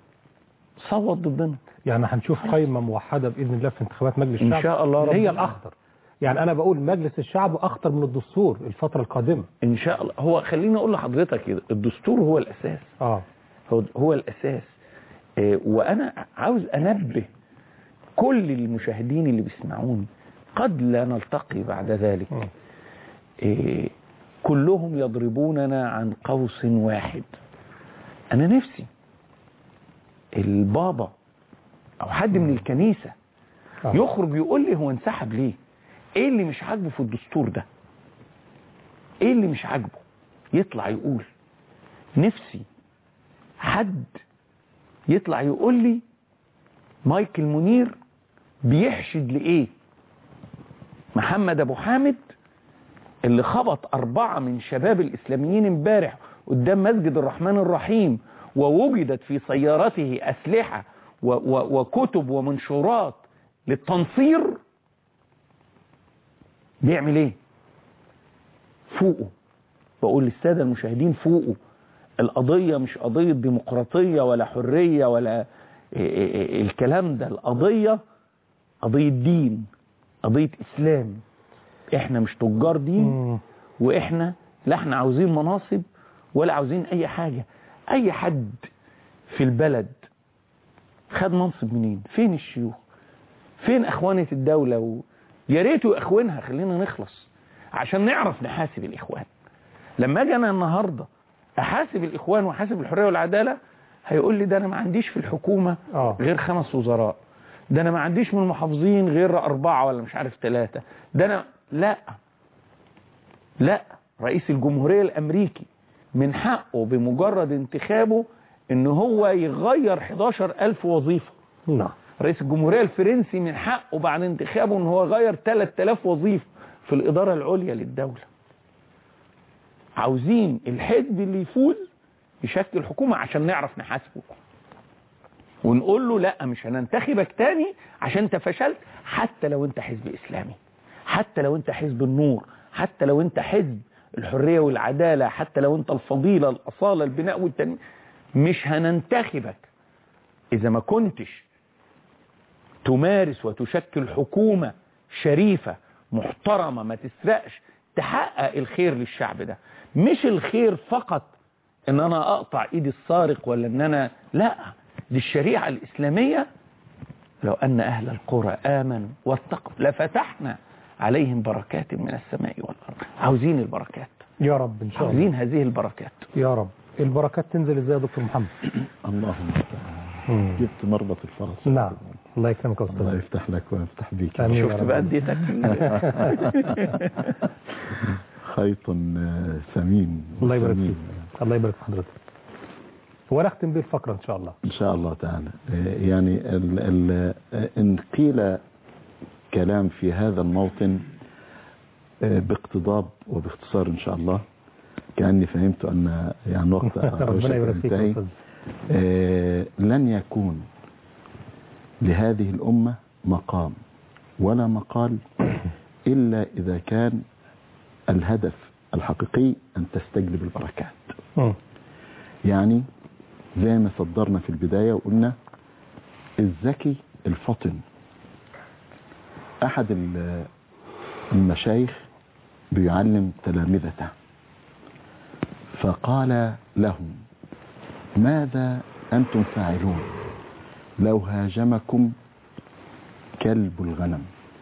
صوت ضدنا يعني هنشوف قائمة موحدة بإذن الله في انتخابات مجلس إن الشعب شاء الله اللي رب هي العالمين. الأخطر يعني أنا بقول مجلس الشعب أخطر من الدستور الفترة القادمة إن شاء الله هو خليني أقول لحضرتك كده الدستور هو الأساس آه هو, هو الأساس آه، وأنا عاوز أنبه كل المشاهدين اللي بيسمعوني قد لا نلتقي بعد ذلك آه، كلهم يضربوننا عن قوس واحد أنا نفسي البابا أو حد من الكنيسة يخرج يقول لي هو انسحب ليه ايه اللي مش عاجبه في الدستور ده ايه اللي مش عاجبه يطلع يقول نفسي حد يطلع يقول لي مايكل منير بيحشد لايه محمد ابو حامد اللي خبط اربعة من شباب الاسلاميين امبارح قدام مسجد الرحمن الرحيم ووجدت في سيارته اسلحة و و وكتب ومنشورات للتنصير بيعمل ايه فوقه بقول للسادة المشاهدين فوقه القضية مش قضية ديمقراطية ولا حرية ولا الكلام ده القضية قضية دين قضية اسلام احنا مش تجار دين واحنا لا احنا عاوزين مناصب ولا عاوزين اي حاجة اي حد في البلد خد منصب منين فين الشيوخ فين اخوانة الدولة و... يا ريتوا اخوانها خلينا نخلص عشان نعرف نحاسب الاخوان لما اجي انا النهارده احاسب الاخوان واحاسب الحريه والعداله هيقول لي ده انا ما عنديش في الحكومه آه. غير خمس وزراء ده انا ما عنديش من المحافظين غير اربعه ولا مش عارف ثلاثه ده انا لا لا رئيس الجمهوريه الامريكي من حقه بمجرد انتخابه ان هو يغير 11000 وظيفه نعم رئيس الجمهورية الفرنسي من حقه بعد انتخابه ان هو يغير 3000 وظيفة في الإدارة العليا للدولة عاوزين الحزب اللي يفوز يشكل حكومة عشان نعرف نحاسبه ونقول له لا مش هننتخبك تاني عشان انت فشلت حتى لو انت حزب اسلامي حتى لو انت حزب النور حتى لو انت حزب الحرية والعدالة حتى لو انت الفضيلة الأصالة البناء والتنمية مش هننتخبك إذا ما كنتش تمارس وتشكل حكومة شريفة محترمة ما تسرقش تحقق الخير للشعب ده مش الخير فقط ان انا اقطع ايد السارق ولا ان انا لا دي الشريعة الاسلامية لو ان اهل القرى امنوا واتقوا لفتحنا عليهم بركات من السماء والارض عاوزين البركات يا رب ان شاء الله عاوزين هذه البركات يا رب البركات تنزل ازاي يا دكتور محمد اللهم جبت مربط الفرس نعم الله يكرمك يا الله استاذ يفتح لك ويفتح بيك آمين يا شفت رب. بقى اديتك خيط آه، ثمين الله يبارك ثمين. فيك الله يبارك في حضرتك ونختم به الفقرة ان شاء الله إن شاء الله تعالى آه، يعني ال ال آه، إن قيل كلام في هذا الموطن آه، باقتضاب وباختصار إن شاء الله كأني فهمت أن يعني وقت ربنا يبارك فيك يا ينتهي. استاذ آه، لن يكون لهذه الأمة مقام ولا مقال إلا إذا كان الهدف الحقيقي أن تستجلب البركات مم. يعني زي ما صدرنا في البداية وقلنا الذكي الفطن أحد ال- المشايخ بيعلم تلامذته فقال لهم ماذا أنتم فاعلون لو هاجمكم كلب الغنم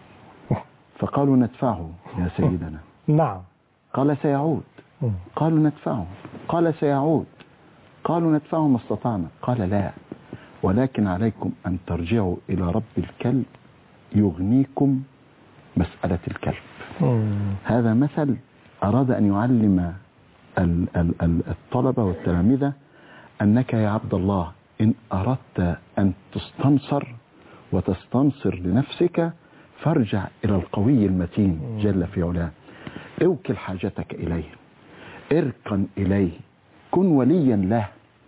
فقالوا ندفعه يا سيدنا نعم قال سيعود قالوا ندفعه قال سيعود قالوا ندفعه ما استطعنا قال لا ولكن عليكم أن ترجعوا إلى رب الكلب يغنيكم مسألة الكلب هذا مثل أراد أن يعلم ال- ال- ال- الطلبة والتلامذة أنك يا عبد الله إن أردت أن تستنصر وتستنصر لنفسك فارجع إلى القوي المتين جل في علاه اوكل حاجتك إليه اركن إليه كن وليا له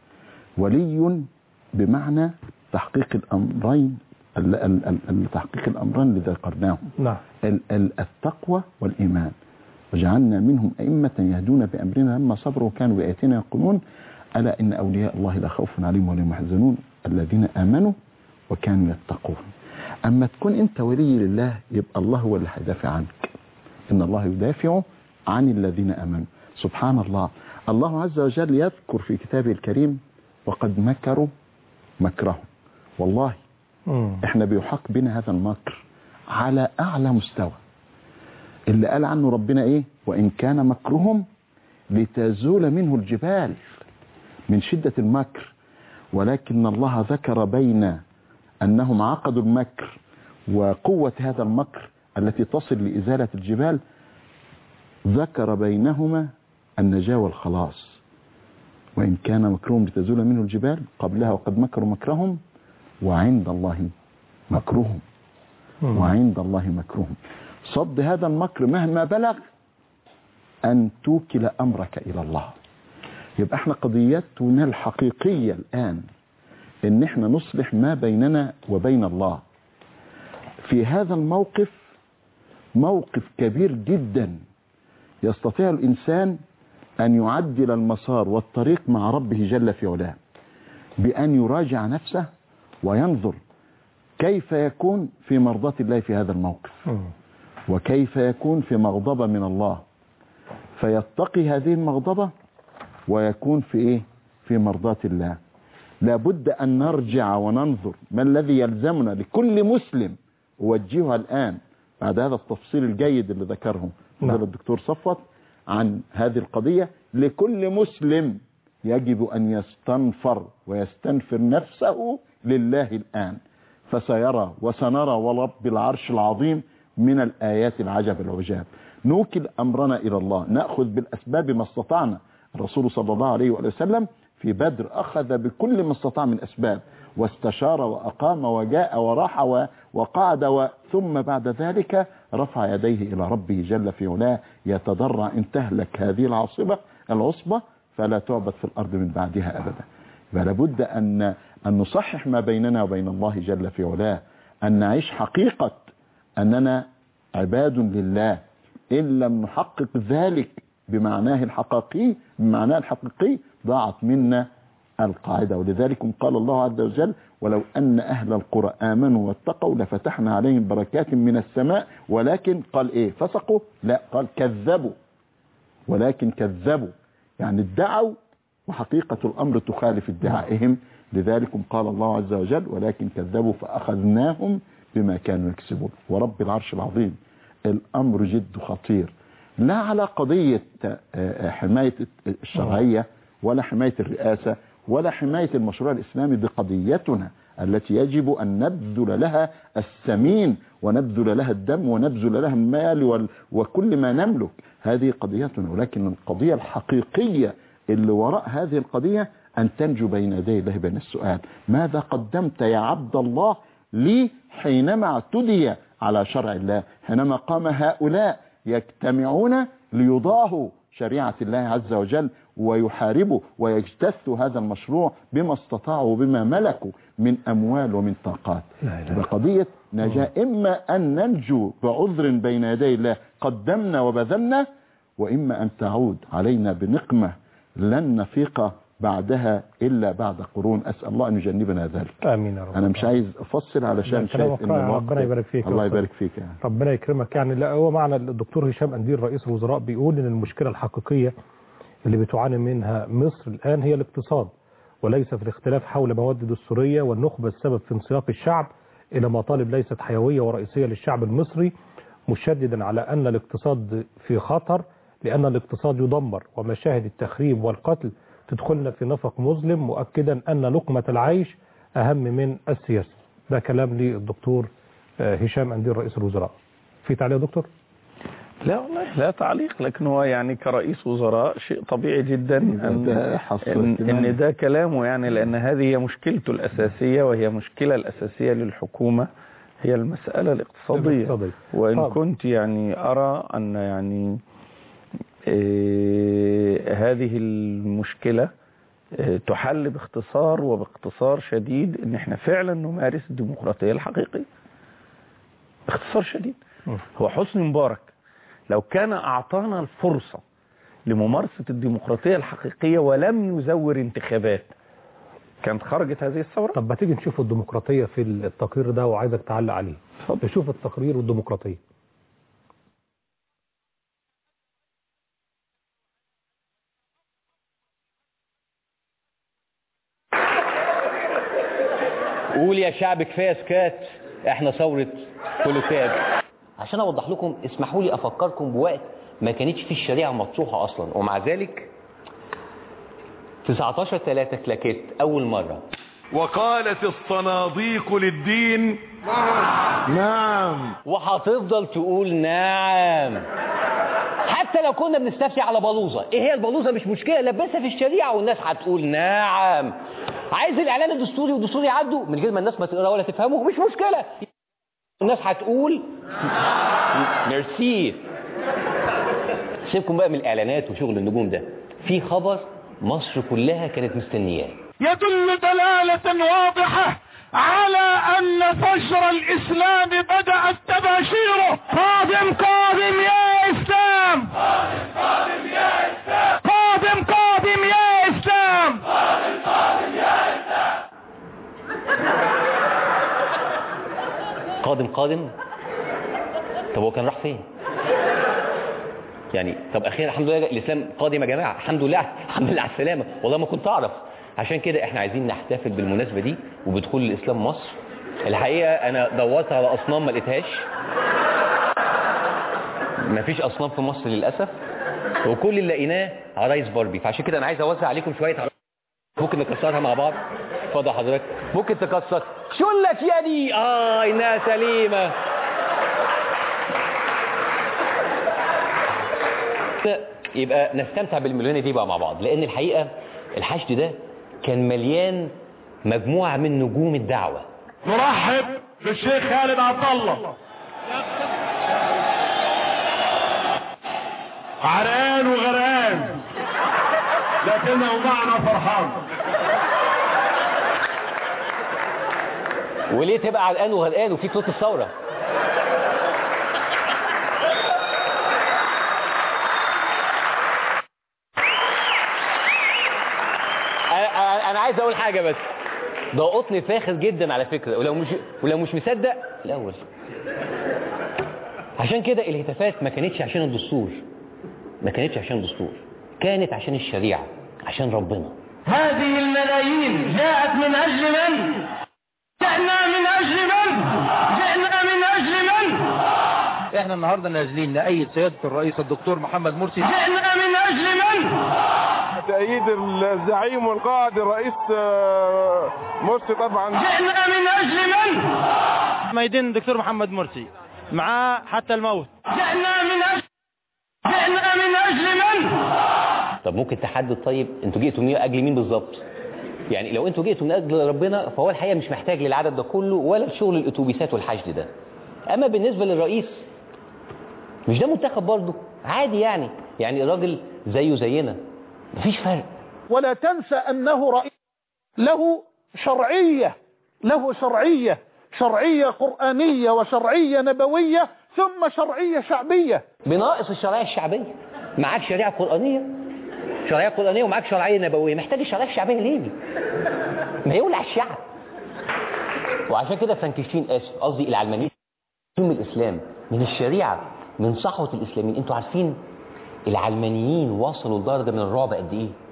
ولي بمعنى تحقيق الأمرين ال- ال- ال- ال- تحقيق الأمرين اللي ذكرناهم نعم ال- ال- التقوى والإيمان وجعلنا منهم أئمة يهدون بأمرنا لما صبروا وكانوا بآياتنا يقولون ألا إن أولياء الله لا خوف عليهم ولا هم يحزنون الذين آمنوا وكانوا يتقون أما تكون أنت ولي لله يبقى الله هو اللي هيدافع عنك إن الله يدافع عن الذين آمنوا سبحان الله الله عز وجل يذكر في كتابه الكريم وقد مكروا مكرهم والله احنا بيحق بنا هذا المكر على اعلى مستوى اللي قال عنه ربنا ايه وان كان مكرهم لتزول منه الجبال من شدة المكر ولكن الله ذكر بين انهم عقدوا المكر وقوة هذا المكر التي تصل لإزالة الجبال ذكر بينهما النجاة والخلاص وإن كان مكرهم لتزول منه الجبال قبلها وقد مكروا مكرهم وعند الله مكرهم وعند الله مكرهم صد هذا المكر مهما بلغ أن توكل أمرك إلى الله يبقى احنا قضيتنا الحقيقية الآن ان احنا نصلح ما بيننا وبين الله في هذا الموقف موقف كبير جدا يستطيع الإنسان أن يعدل المسار والطريق مع ربه جل في علاه بأن يراجع نفسه وينظر كيف يكون في مرضاة الله في هذا الموقف وكيف يكون في مغضبة من الله فيتقي هذه المغضبة ويكون في إيه في مرضاة الله لابد أن نرجع وننظر ما الذي يلزمنا لكل مسلم أوجهها الآن بعد هذا التفصيل الجيد اللي ذكره نعم. الدكتور صفوت عن هذه القضية لكل مسلم يجب أن يستنفر ويستنفر نفسه لله الآن فسيرى وسنرى ورب العرش العظيم من الآيات العجب العجاب نوكل أمرنا إلى الله نأخذ بالأسباب ما استطعنا الرسول صلى الله عليه وآله وسلم في بدر أخذ بكل ما استطاع من أسباب واستشار وأقام وجاء وراح و- وقعد و- ثم بعد ذلك رفع يديه إلى ربه جل في علاه يتضرع إن تهلك هذه العاصبة العصبة فلا تعبد في الأرض من بعدها أبدا فلا بد أن, أن نصحح ما بيننا وبين الله جل في علاه أن نعيش حقيقة أننا عباد لله إن لم نحقق ذلك بمعناه الحقيقي بمعناه الحقيقي ضاعت منا القاعدة ولذلك قال الله عز وجل ولو أن أهل القرى آمنوا واتقوا لفتحنا عليهم بركات من السماء ولكن قال إيه فسقوا لا قال كذبوا ولكن كذبوا يعني ادعوا وحقيقة الأمر تخالف ادعائهم لذلك قال الله عز وجل ولكن كذبوا فأخذناهم بما كانوا يكسبون ورب العرش العظيم الأمر جد خطير لا على قضية آه، حماية الشرعية ولا حماية الرئاسة ولا حماية المشروع الإسلامي دي قضيتنا التي يجب أن نبذل لها السمين ونبذل لها الدم ونبذل لها المال وال- وكل ما نملك هذه قضيتنا ولكن القضية الحقيقية اللي وراء هذه القضية أن تنجو بين يدي الله بين السؤال ماذا قدمت يا عبد الله لي حينما اعتدي على شرع الله حينما قام هؤلاء يجتمعون ليضاهوا شريعة الله عز وجل ويحاربوا ويجتثوا هذا المشروع بما استطاعوا وبما ملكوا من أموال ومن طاقات يبقى قضية نجاة إما أن ننجو بعذر بين يدي الله قدمنا وبذلنا وإما أن تعود علينا بنقمة لن نفيق بعدها إلا بعد قرون أسأل الله أن يجنبنا ذلك آمين يا رب أنا مش عايز أفصل علشان كلامك شايف إن رائع. الوقت ربنا يبارك فيك يا الله أستاذ. يبارك فيك يعني. ربنا يكرمك يعني لا هو معنى الدكتور هشام أندير رئيس الوزراء بيقول ان المشكله الحقيقيه اللي بتعاني منها مصر الان هي الاقتصاد وليس في الاختلاف حول مواد دستورية والنخبة السبب في انسياق الشعب إلى مطالب ليست حيوية ورئيسية للشعب المصري مشددا على أن الاقتصاد في خطر لأن الاقتصاد يدمر ومشاهد التخريب والقتل تدخلنا في نفق مظلم مؤكدا أن لقمة العيش أهم من السياسة ده كلام للدكتور آه، هشام أندير رئيس الوزراء في تعليق يا دكتور لا والله لا تعليق لكن هو يعني كرئيس وزراء شيء طبيعي جدا ان, ده حصل إن, اهتمام. إن ده كلامه يعني لان هذه هي مشكلته الاساسيه وهي المشكله الاساسيه للحكومه هي المساله الاقتصاديه الاقتصادية. وان طب. كنت يعني ارى ان يعني إيه هذه المشكله إيه تحل باختصار وباختصار شديد ان احنا فعلا نمارس الديمقراطيه الحقيقيه باختصار شديد هو حسني مبارك لو كان أعطانا الفرصة لممارسة الديمقراطية الحقيقية ولم يزور انتخابات كانت خرجت هذه الثورة طب ما تيجي نشوف الديمقراطية في التقرير ده وعايزك تعلق عليه نشوف التقرير والديمقراطية قول يا شعب كفايه سكات احنا ثوره كلوتاب عشان اوضح لكم اسمحوا لي افكركم بوقت ما كانتش فيه الشريعه مطروحه اصلا ومع ذلك 19 3 اتلكت اول مره وقالت الصناديق للدين نعم وهتفضل تقول نعم حتى لو كنا بنستفتي على بلوزه ايه هي البلوزه مش مشكله لبسها في الشريعه والناس هتقول نعم عايز الاعلان الدستوري والدستوري يعدوا من غير ما الناس ما تقرا ولا تفهمه مش مشكله الناس هتقول ميرسي سيبكم بقى من الاعلانات وشغل النجوم ده في خبر مصر كلها كانت مستنياه يدل دلالة واضحة على أن فجر الإسلام بدأت تباشيره قادم قادم يا إسلام قادم يا إسلام قادم قادم يا إسلام قادم قادم يا إسلام قادم قادم طب هو كان راح فين يعني طب اخيرا الحمد لله الاسلام قادم يا جماعه الحمد لله الحمد لله على السلامه والله ما كنت اعرف عشان كده احنا عايزين نحتفل بالمناسبه دي وبدخول الاسلام مصر الحقيقه انا دورت على اصنام ما لقيتهاش مفيش اصنام في مصر للاسف وكل اللي لقيناه عرايس باربي فعشان كده انا عايز اوزع عليكم شويه عرايس ممكن نكسرها مع بعض اتفضل حضرتك ممكن تكسر شلت يدي اه انها سليمه يبقى نستمتع بالمليونة دي بقى مع بعض لان الحقيقه الحشد ده كان مليان مجموعه من نجوم الدعوه نرحب بالشيخ خالد عبد الله عرقان وغرقان لكنه معنا فرحان وليه تبقى عرقان وغرقان وفي صوت الثوره أنا- انا عايز اقول حاجه بس ده قطن فاخر جدا على فكره ولو مش ولو مش مصدق الاول عشان كده الهتافات ما كانتش عشان الدستور ما كانتش عشان الدستور كانت عشان الشريعه عشان ربنا هذه الملايين جاءت من أجل من؟ جئنا من أجل من؟ جئنا من أجل من؟ احنا النهارده نازلين نأيد سيادة الرئيس الدكتور محمد مرسي جئنا من أجل من؟ تأييد الزعيم والقائد الرئيس آه، مرسي طبعا جئنا من أجل من؟ ميدين الدكتور محمد مرسي معاه حتى الموت جئنا من أجل جئنا من أجل من؟ طب ممكن تحدد طيب انتوا جئتوا من اجل مين بالظبط يعني لو انتوا جئتوا من اجل ربنا فهو الحقيقه مش محتاج للعدد ده كله ولا لشغل الاتوبيسات والحشد ده اما بالنسبه للرئيس مش ده منتخب برضه عادي يعني يعني الراجل زيه زينا مفيش فرق ولا تنسى أنه رئيس له شرعية له شرعية شرعية قرآنية وشرعية نبوية ثم شرعية شعبية بناقص الشرعيه الشعبيه معاك شريعه قرانيه شرعيه قرانيه ومعاك شرعيه نبويه محتاج الشرعيه الشعبيه ليه دي؟ ما يولع الشعب وعشان كده فرانكشتين اسف قصدي العلمانيين من الاسلام من الشريعه من صحوه الاسلاميين انتوا عارفين العلمانيين وصلوا لدرجه من الرعب قد ايه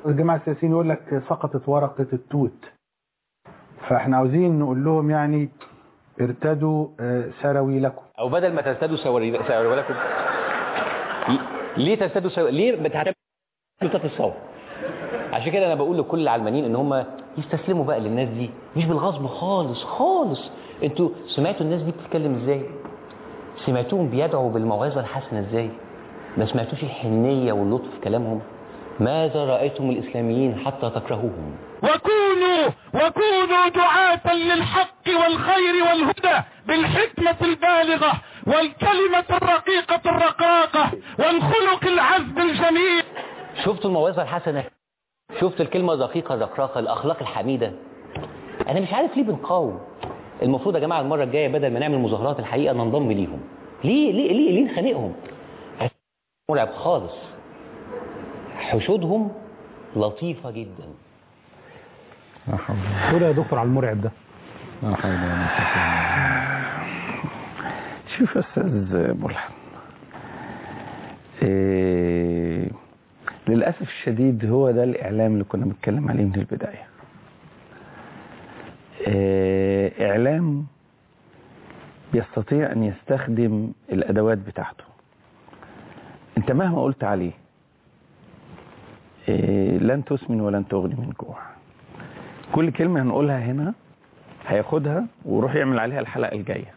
الجماعة السياسيين يقول لك سقطت ورقة التوت فاحنا عاوزين نقول لهم يعني ارتدوا آه، سراويلكم او بدل ما ترتدوا سواري- سواريولكم ليه ترتدوا سو... ليه بتعتمدوا في الصوت عشان كده انا بقول لكل العلمانيين ان هم يستسلموا بقى للناس دي مش بالغصب خالص خالص انتوا سمعتوا الناس دي بتتكلم ازاي سمعتوهم بيدعوا بالموعظه الحسنه ازاي ما سمعتوش الحنيه واللطف في كلامهم ماذا رايتم الاسلاميين حتى تكرهوهم وكونوا وكونوا دعاة للحق والخير والهدى بالحكمة البالغة والكلمة الرقيقة الرقاقة والخلق العذب الجميل شفتوا الموعظه الحسنه شفت الكلمه الرقيقه الرقراقه الاخلاق الحميده انا مش عارف ليه بنقاوم المفروض يا جماعه المره الجايه بدل ما نعمل مظاهرات الحقيقه ننضم ليهم ليه ليه ليه ليه نخانقهم مرعب خالص حشودهم لطيفه جدا قول يا دكتور على المرعب ده لا حول ولا قوة شوف يا استاذ ملحم إيه للاسف الشديد هو ده الاعلام اللي كنا بنتكلم عليه من البدايه إيه اعلام يستطيع ان يستخدم الادوات بتاعته انت مهما قلت عليه إيه لن تسمن ولن تغني من جوع كل كلمه هنقولها هنا هياخدها ويروح يعمل عليها الحلقه الجايه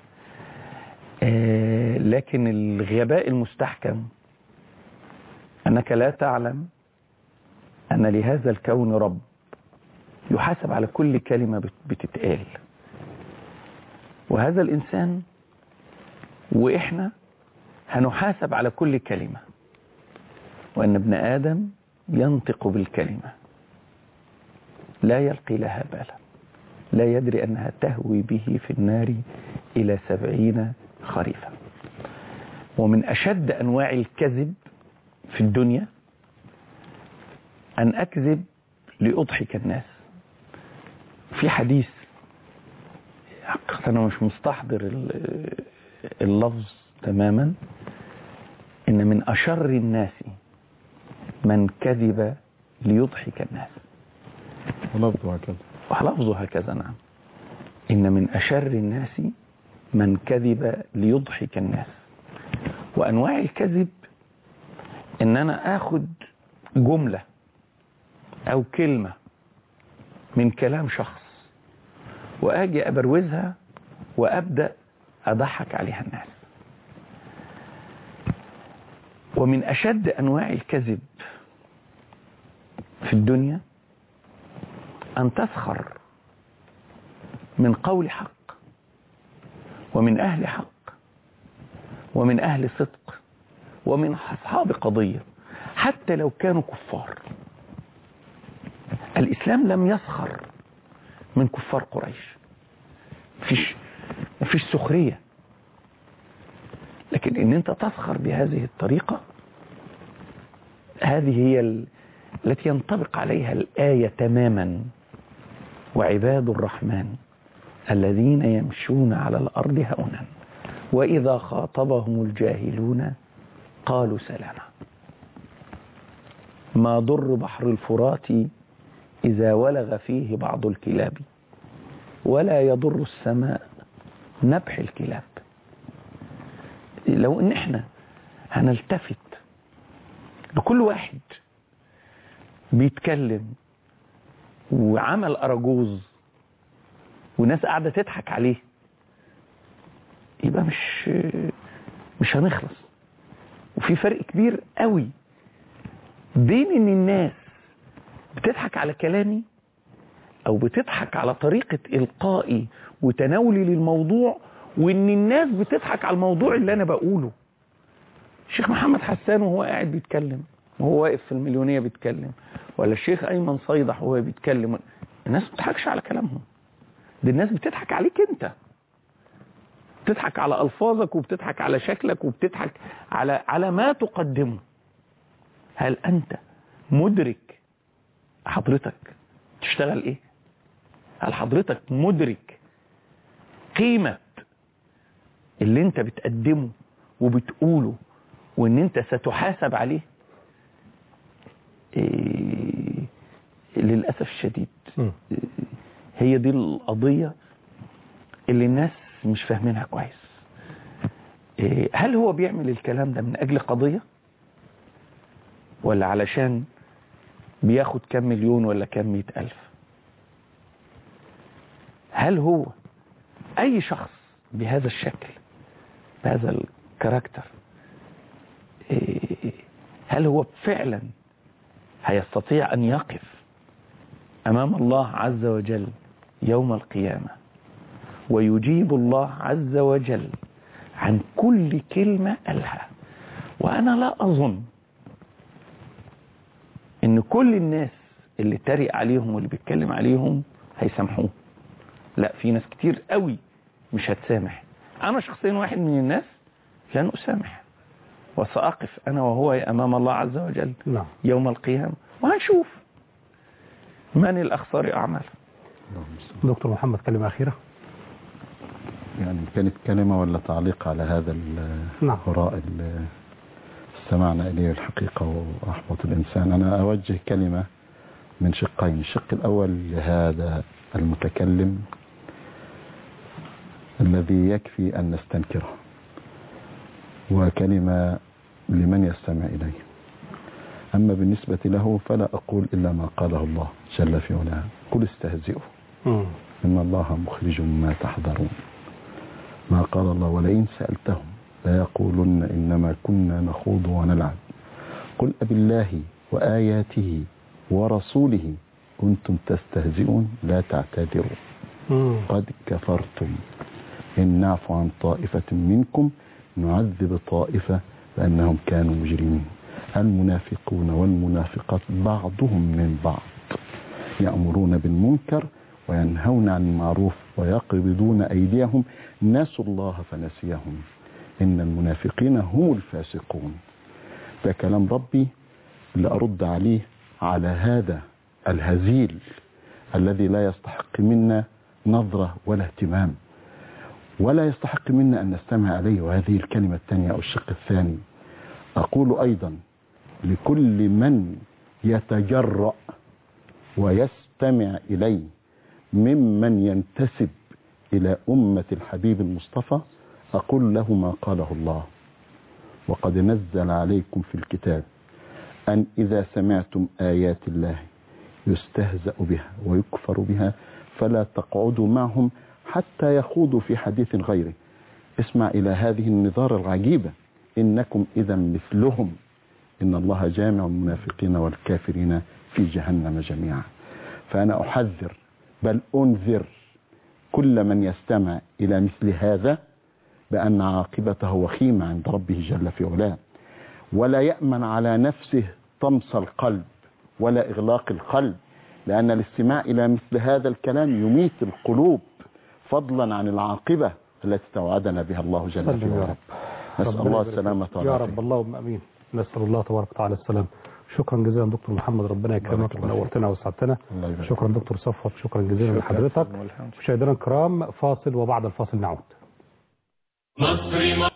آه، لكن الغباء المستحكم أنك لا تعلم أن لهذا الكون رب يحاسب على كل كلمة بت- بتتقال وهذا الإنسان وإحنا هنحاسب على كل كلمة وأن ابن آدم ينطق بالكلمة لا يلقي لها بالا لا يدري أنها تهوي به في النار إلى سبعين خريفا ومن أشد أنواع الكذب في الدنيا أن أكذب لأضحك الناس في حديث حقيقة أنا مش مستحضر ال- اللفظ تماما إن من أشر الناس من كذب ليضحك الناس ولفظه هكذا ولفظه هكذا نعم إن من أشر الناس من كذب ليضحك الناس وأنواع الكذب إن أنا آخد جملة أو كلمة من كلام شخص وأجي أبروزها وأبدأ أضحك عليها الناس ومن أشد أنواع الكذب في الدنيا أن تسخر من قول حق ومن أهل حق ومن أهل صدق ومن أصحاب قضية حتى لو كانوا كفار الإسلام لم يسخر من كفار قريش مفيش مفيش سخرية لكن ان انت تسخر بهذه الطريقة هذه هي ال... التي ينطبق عليها الآية تماما وعباد الرحمن الذين يمشون على الأرض هونا وإذا خاطبهم الجاهلون قالوا سلاما ما ضر بحر الفرات إذا ولغ فيه بعض الكلاب ولا يضر السماء نبح الكلاب لو ان احنا هنلتفت لكل واحد بيتكلم وعمل أراجوز وناس قاعدة تضحك عليه يبقى مش مش هنخلص وفي فرق كبير قوي بين ان الناس بتضحك على كلامي او بتضحك على طريقة القائي وتناولي للموضوع وان الناس بتضحك على الموضوع اللي انا بقوله الشيخ محمد حسان وهو قاعد بيتكلم وهو واقف في المليونية بيتكلم ولا الشيخ ايمن صيدح وهو بيتكلم الناس ما بتضحكش على كلامهم دي الناس بتضحك عليك انت بتضحك على الفاظك وبتضحك على شكلك وبتضحك على على ما تقدمه هل انت مدرك حضرتك تشتغل ايه هل حضرتك مدرك قيمة اللي انت بتقدمه وبتقوله وان انت ستحاسب عليه إيه للأسف الشديد هي دي القضية اللي الناس مش فاهمينها كويس إيه، هل هو بيعمل الكلام ده من أجل قضية ولا علشان بياخد كام مليون ولا كام مئة ألف هل هو أي شخص بهذا الشكل بهذا الكاركتر إيه، هل هو فعلا هيستطيع أن يقف أمام الله عز وجل يوم القيامة ويجيب الله عز وجل عن كل كلمة قالها وأنا لا أظن إن كل الناس اللي تريق عليهم واللي بيتكلم عليهم هيسامحوه لا في ناس كتير قوي مش هتسامح أنا شخصيا واحد من الناس لن أسامح وسأقف أنا وهو أمام الله عز وجل نعم. يوم القيامة وهنشوف من الأخسر أعماله دكتور محمد كلمة أخيرة يعني كانت كلمة ولا تعليق على هذا نعم. الهراء اللي استمعنا إليه الحقيقة وأحبط الإنسان أنا أوجه كلمة من شقين الشق الأول لهذا المتكلم الذي يكفي أن نستنكره وكلمة لمن يستمع إليه أما بالنسبة له فلا أقول إلا ما قاله الله جل في علاه قل استهزئوا إن الله مخرج ما تحذرون ما قال الله ولئن سألتهم ليقولن إنما كنا نخوض ونلعب قل أب الله وآياته ورسوله كنتم تستهزئون لا تعتذروا قد كفرتم إن نعفو عن طائفة منكم نعذب طائفة بأنهم كانوا مجرمين المنافقون والمنافقات بعضهم من بعض يأمرون بالمنكر وينهون عن المعروف ويقبضون أيديهم نسوا الله فنسيهم إن المنافقين هم الفاسقون ده كلام ربي اللي أرد عليه على هذا الهزيل الذي لا يستحق منا نظرة ولا اهتمام ولا يستحق منا أن نستمع عليه وهذه الكلمة الثانية أو الشق الثاني أقول أيضا لكل من يتجرأ ويستمع إلي ممن ينتسب إلى أمة الحبيب المصطفى أقول له ما قاله الله وقد نزل عليكم في الكتاب أن إذا سمعتم آيات الله يستهزأ بها ويكفر بها فلا تقعدوا معهم حتى يخوضوا في حديث غيره اسمع إلى هذه النظارة العجيبة إنكم إذا مثلهم إن الله جامع المنافقين والكافرين في جهنم جميعا فأنا أحذر بل أنذر كل من يستمع إلى مثل هذا بأن عاقبته وخيمة عند ربه جل في علاه ولا يأمن على نفسه طمس القلب ولا إغلاق القلب لأن الاستماع إلى مثل هذا الكلام يميت القلوب فضلا عن العاقبة التي توعدنا بها الله جل في سلم يا علاه رب نسأل الله السلامة يا والعافية رب اللهم امين نسال الله تبارك وتعالى السلام شكرا جزيلا دكتور محمد ربنا يكرمك ونورتنا وسعدتنا شكرا دكتور صفوت شكرا جزيلا لحضرتك مشاهدينا الكرام فاصل وبعد الفاصل نعود مصري